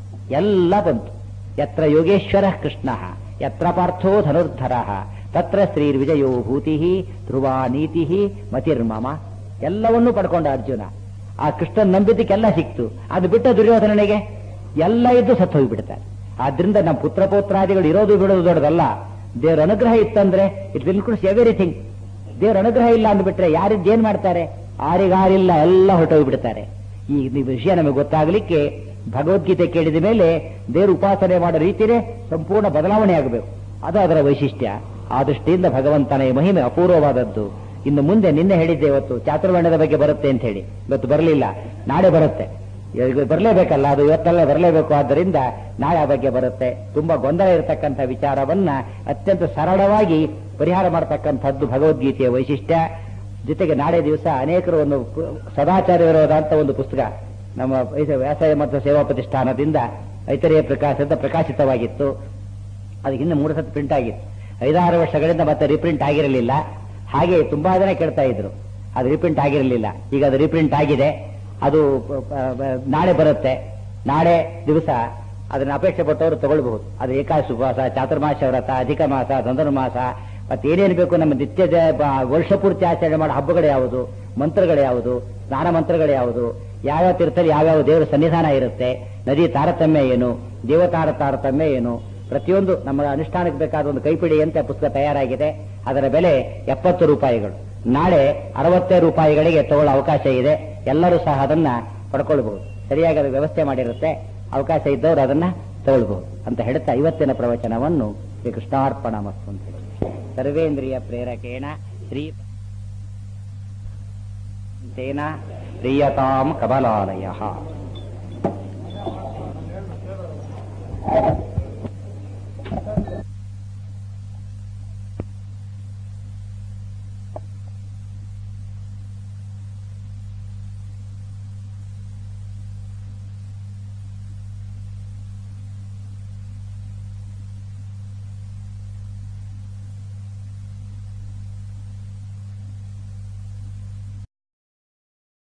ಎಲ್ಲ ಬಂತು ಯತ್ರ ಯೋಗೇಶ್ವರ ಕೃಷ್ಣ ಯತ್ರ ಪಾರ್ಥೋ ಧನುರ್ಧರ ತತ್ರ ಶ್ರೀರ್ವಿಜಯೋ ಭೂತಿ ಧ್ರುವ ನೀತಿ ಮತಿರ್ಮಮ ಎಲ್ಲವನ್ನೂ ಪಡ್ಕೊಂಡ ಅರ್ಜುನ ಆ ಕೃಷ್ಣನ್ ನಂಬಿದ್ದಕ್ಕೆಲ್ಲ ಸಿಕ್ತು ಅದು ಬಿಟ್ಟ ದುರ್ಯೋಧನನಿಗೆ ಎಲ್ಲ ಇದ್ದು ಸತ್ತು ಹೋಗ್ಬಿಡ್ತಾರೆ ಆದ್ರಿಂದ ನಮ್ಮ ಪುತ್ರ ಪೌತ್ರಾದಿಗಳು ಇರೋದು ಬಿಡೋದು ದೊಡ್ಡದಲ್ಲ ದೇವರ ಅನುಗ್ರಹ ಇತ್ತಂದ್ರೆ ಇಟ್ ವಿಲ್ ಇನ್ಕ್ಲೂಡ್ಸ್ ಎವ್ರಿಥಿಂಗ್ ದೇವರ ಅನುಗ್ರಹ ಇಲ್ಲ ಅಂದ್ಬಿಟ್ರೆ ಯಾರಿದ್ದು ಏನ್ ಮಾಡ್ತಾರೆ ಆರಿಗಾರಿಲ್ಲ ಎಲ್ಲ ಹೊರಟೋಗ್ಬಿಡ್ತಾರೆ ಈ ಈ ವಿಷಯ ನಮಗೆ ಗೊತ್ತಾಗ್ಲಿಕ್ಕೆ ಭಗವದ್ಗೀತೆ ಕೇಳಿದ ಮೇಲೆ ದೇವರು ಉಪಾಸನೆ ಮಾಡೋ ರೀತಿನೇ ಸಂಪೂರ್ಣ ಬದಲಾವಣೆ ಆಗಬೇಕು ಅದು ಅದರ ವೈಶಿಷ್ಟ್ಯ ಆ ದೃಷ್ಟಿಯಿಂದ ಭಗವಂತನ ಈ ಮಹಿಮೆ ಅಪೂರ್ವವಾದದ್ದು ಇನ್ನು ಮುಂದೆ ನಿನ್ನೆ ಹೇಳಿದ್ದೆ ಇವತ್ತು ಚಾತುರ್ವರ್ಣದ ಬಗ್ಗೆ ಬರುತ್ತೆ ಅಂತ ಹೇಳಿ ಇವತ್ತು ಬರಲಿಲ್ಲ ನಾಳೆ ಬರುತ್ತೆ ಈಗ ಬರಲೇಬೇಕಲ್ಲ ಅದು ಇವತ್ತೆಲ್ಲ ಬರಲೇಬೇಕು ಆದ್ದರಿಂದ ನಾಳೆ ಆ ಬಗ್ಗೆ ಬರುತ್ತೆ ತುಂಬಾ ಗೊಂದಲ ಇರತಕ್ಕಂಥ ವಿಚಾರವನ್ನ ಅತ್ಯಂತ ಸರಳವಾಗಿ ಪರಿಹಾರ ಮಾಡತಕ್ಕಂಥದ್ದು ಭಗವದ್ಗೀತೆಯ ವೈಶಿಷ್ಟ್ಯ ಜೊತೆಗೆ ನಾಳೆ ದಿವಸ ಅನೇಕರು ಒಂದು ಪು- ಸದಾಚಾರ ವಿರೋಧ ಅಂತ ಒಂದು ಪುಸ್ತಕ ನಮ್ಮ ವೈಸ- ವ್ಯಾಸಾಯ ಮತ್ತು ಸೇವಾ ಪ್ರತಿಷ್ಠಾನದಿಂದ ಐತರೇಯ ಪ್ರಕಾಶದ ಪ್ರಕಾಶಿತವಾಗಿತ್ತು ಅದು ಇನ್ನು ಮೂರು ಸತಿ ಪ್ರಿಂಟ್ ಆಗಿತ್ತು ಐದಾರು ವರ್ಷಗಳಿಂದ ಮತ್ತೆ ರೀಪ್ರಿಂಟ್ ಆಗಿರಲಿಲ್ಲ ಹಾಗೆ ತುಂಬಾ ಜನ ಕೇಳ್ತಾ ಇದ್ರು ಅದು ರೀಪ್ರಿಂಟ್ ಆಗಿರಲಿಲ್ಲ ಈಗ ಅದು ರೀಪ್ರಿಂಟ್ ಆಗಿದೆ ಅದು ಪ- ಪ- ಪ- ನಾಳೆ ಬರುತ್ತೆ ನಾಳೆ ದಿವಸ ಅದನ್ನ ಅಪೇಕ್ಷೆ ಪಟ್ಟವರು ತಗೊಳ್ಬಹುದು ಅದು ಏಕಾದಶಿ ಉಪವಾಸ ಚಾತುರ್ಮಾಸ ವ್ರತ ಅಧಿಕ ಮಾಸ ಧನುರ್ಮಾಸ ಮತ್ತೆ ಏನೇನು ಬೇಕು ನಮ್ಮ ನಿತ್ಯದ ಬ- ವರ್ಷ ಪೂರ್ತಿ ಆಚರಣೆ ಮಾಡೋ ಹಬ್ಬಗಳು ಯಾವುದು ಮಂತ್ರಗಳು ಯಾವುದು ಸ್ನಾನ ಮಂತ್ರಗಳು ಯಾವುದು ಯಾವ್ಯಾವ ತೀರ್ಥದಲ್ಲಿ ಯಾವ್ಯಾವ ದೇವರ ಸನ್ನಿಧಾನ ಇರುತ್ತೆ ನದಿ ತಾರತಮ್ಯ ಏನು ದೇವತಾರ ತಾರತಮ್ಯ ಏನು ಪ್ರತಿಯೊಂದು ನಮ್ಮ ಅನುಷ್ಠಾನಕ್ಕೆ ಬೇಕಾದ ಒಂದು ಕೈಪಿಡಿಯಂತೆ ಪುಸ್ತಕ ತಯಾರಾಗಿದೆ ಅದರ ಬೆಲೆ ಎಪ್ಪತ್ತು ರೂಪಾಯಿಗಳು ನಾಳೆ ಅರವತ್ತೇ ರೂಪಾಯಿಗಳಿಗೆ ತಗೊಳ್ಳೋ ಅವಕಾಶ ಇದೆ ಎಲ್ಲರೂ ಸಹ ಅದನ್ನ ಪಡ್ಕೊಳ್ಬಹುದು ಸರಿಯಾಗಿ ಅದು ವ್ಯವಸ್ಥೆ ಮಾಡಿರುತ್ತೆ ಅವಕಾಶ ಇದ್ದವರು ಅದನ್ನ ತಗೊಳ್ಬಹುದು ಅಂತ ಹೇಳ್ತಾ ಇವತ್ತಿನ ಪ್ರವಚನವನ್ನು ಶ್ರೀ ಕೃಷ್ಣಾರ್ಪಣ ಮಸ್ತು ಅಂತ ಹೇಳಿ ಸರ್ವೇಂದ್ರಿಯ ಪ್ರೇರಕೇಣ ಶ್ರೀ ತೇನ ಪ್ರಿಯತಾಂ ಕಮಲಾಲಯ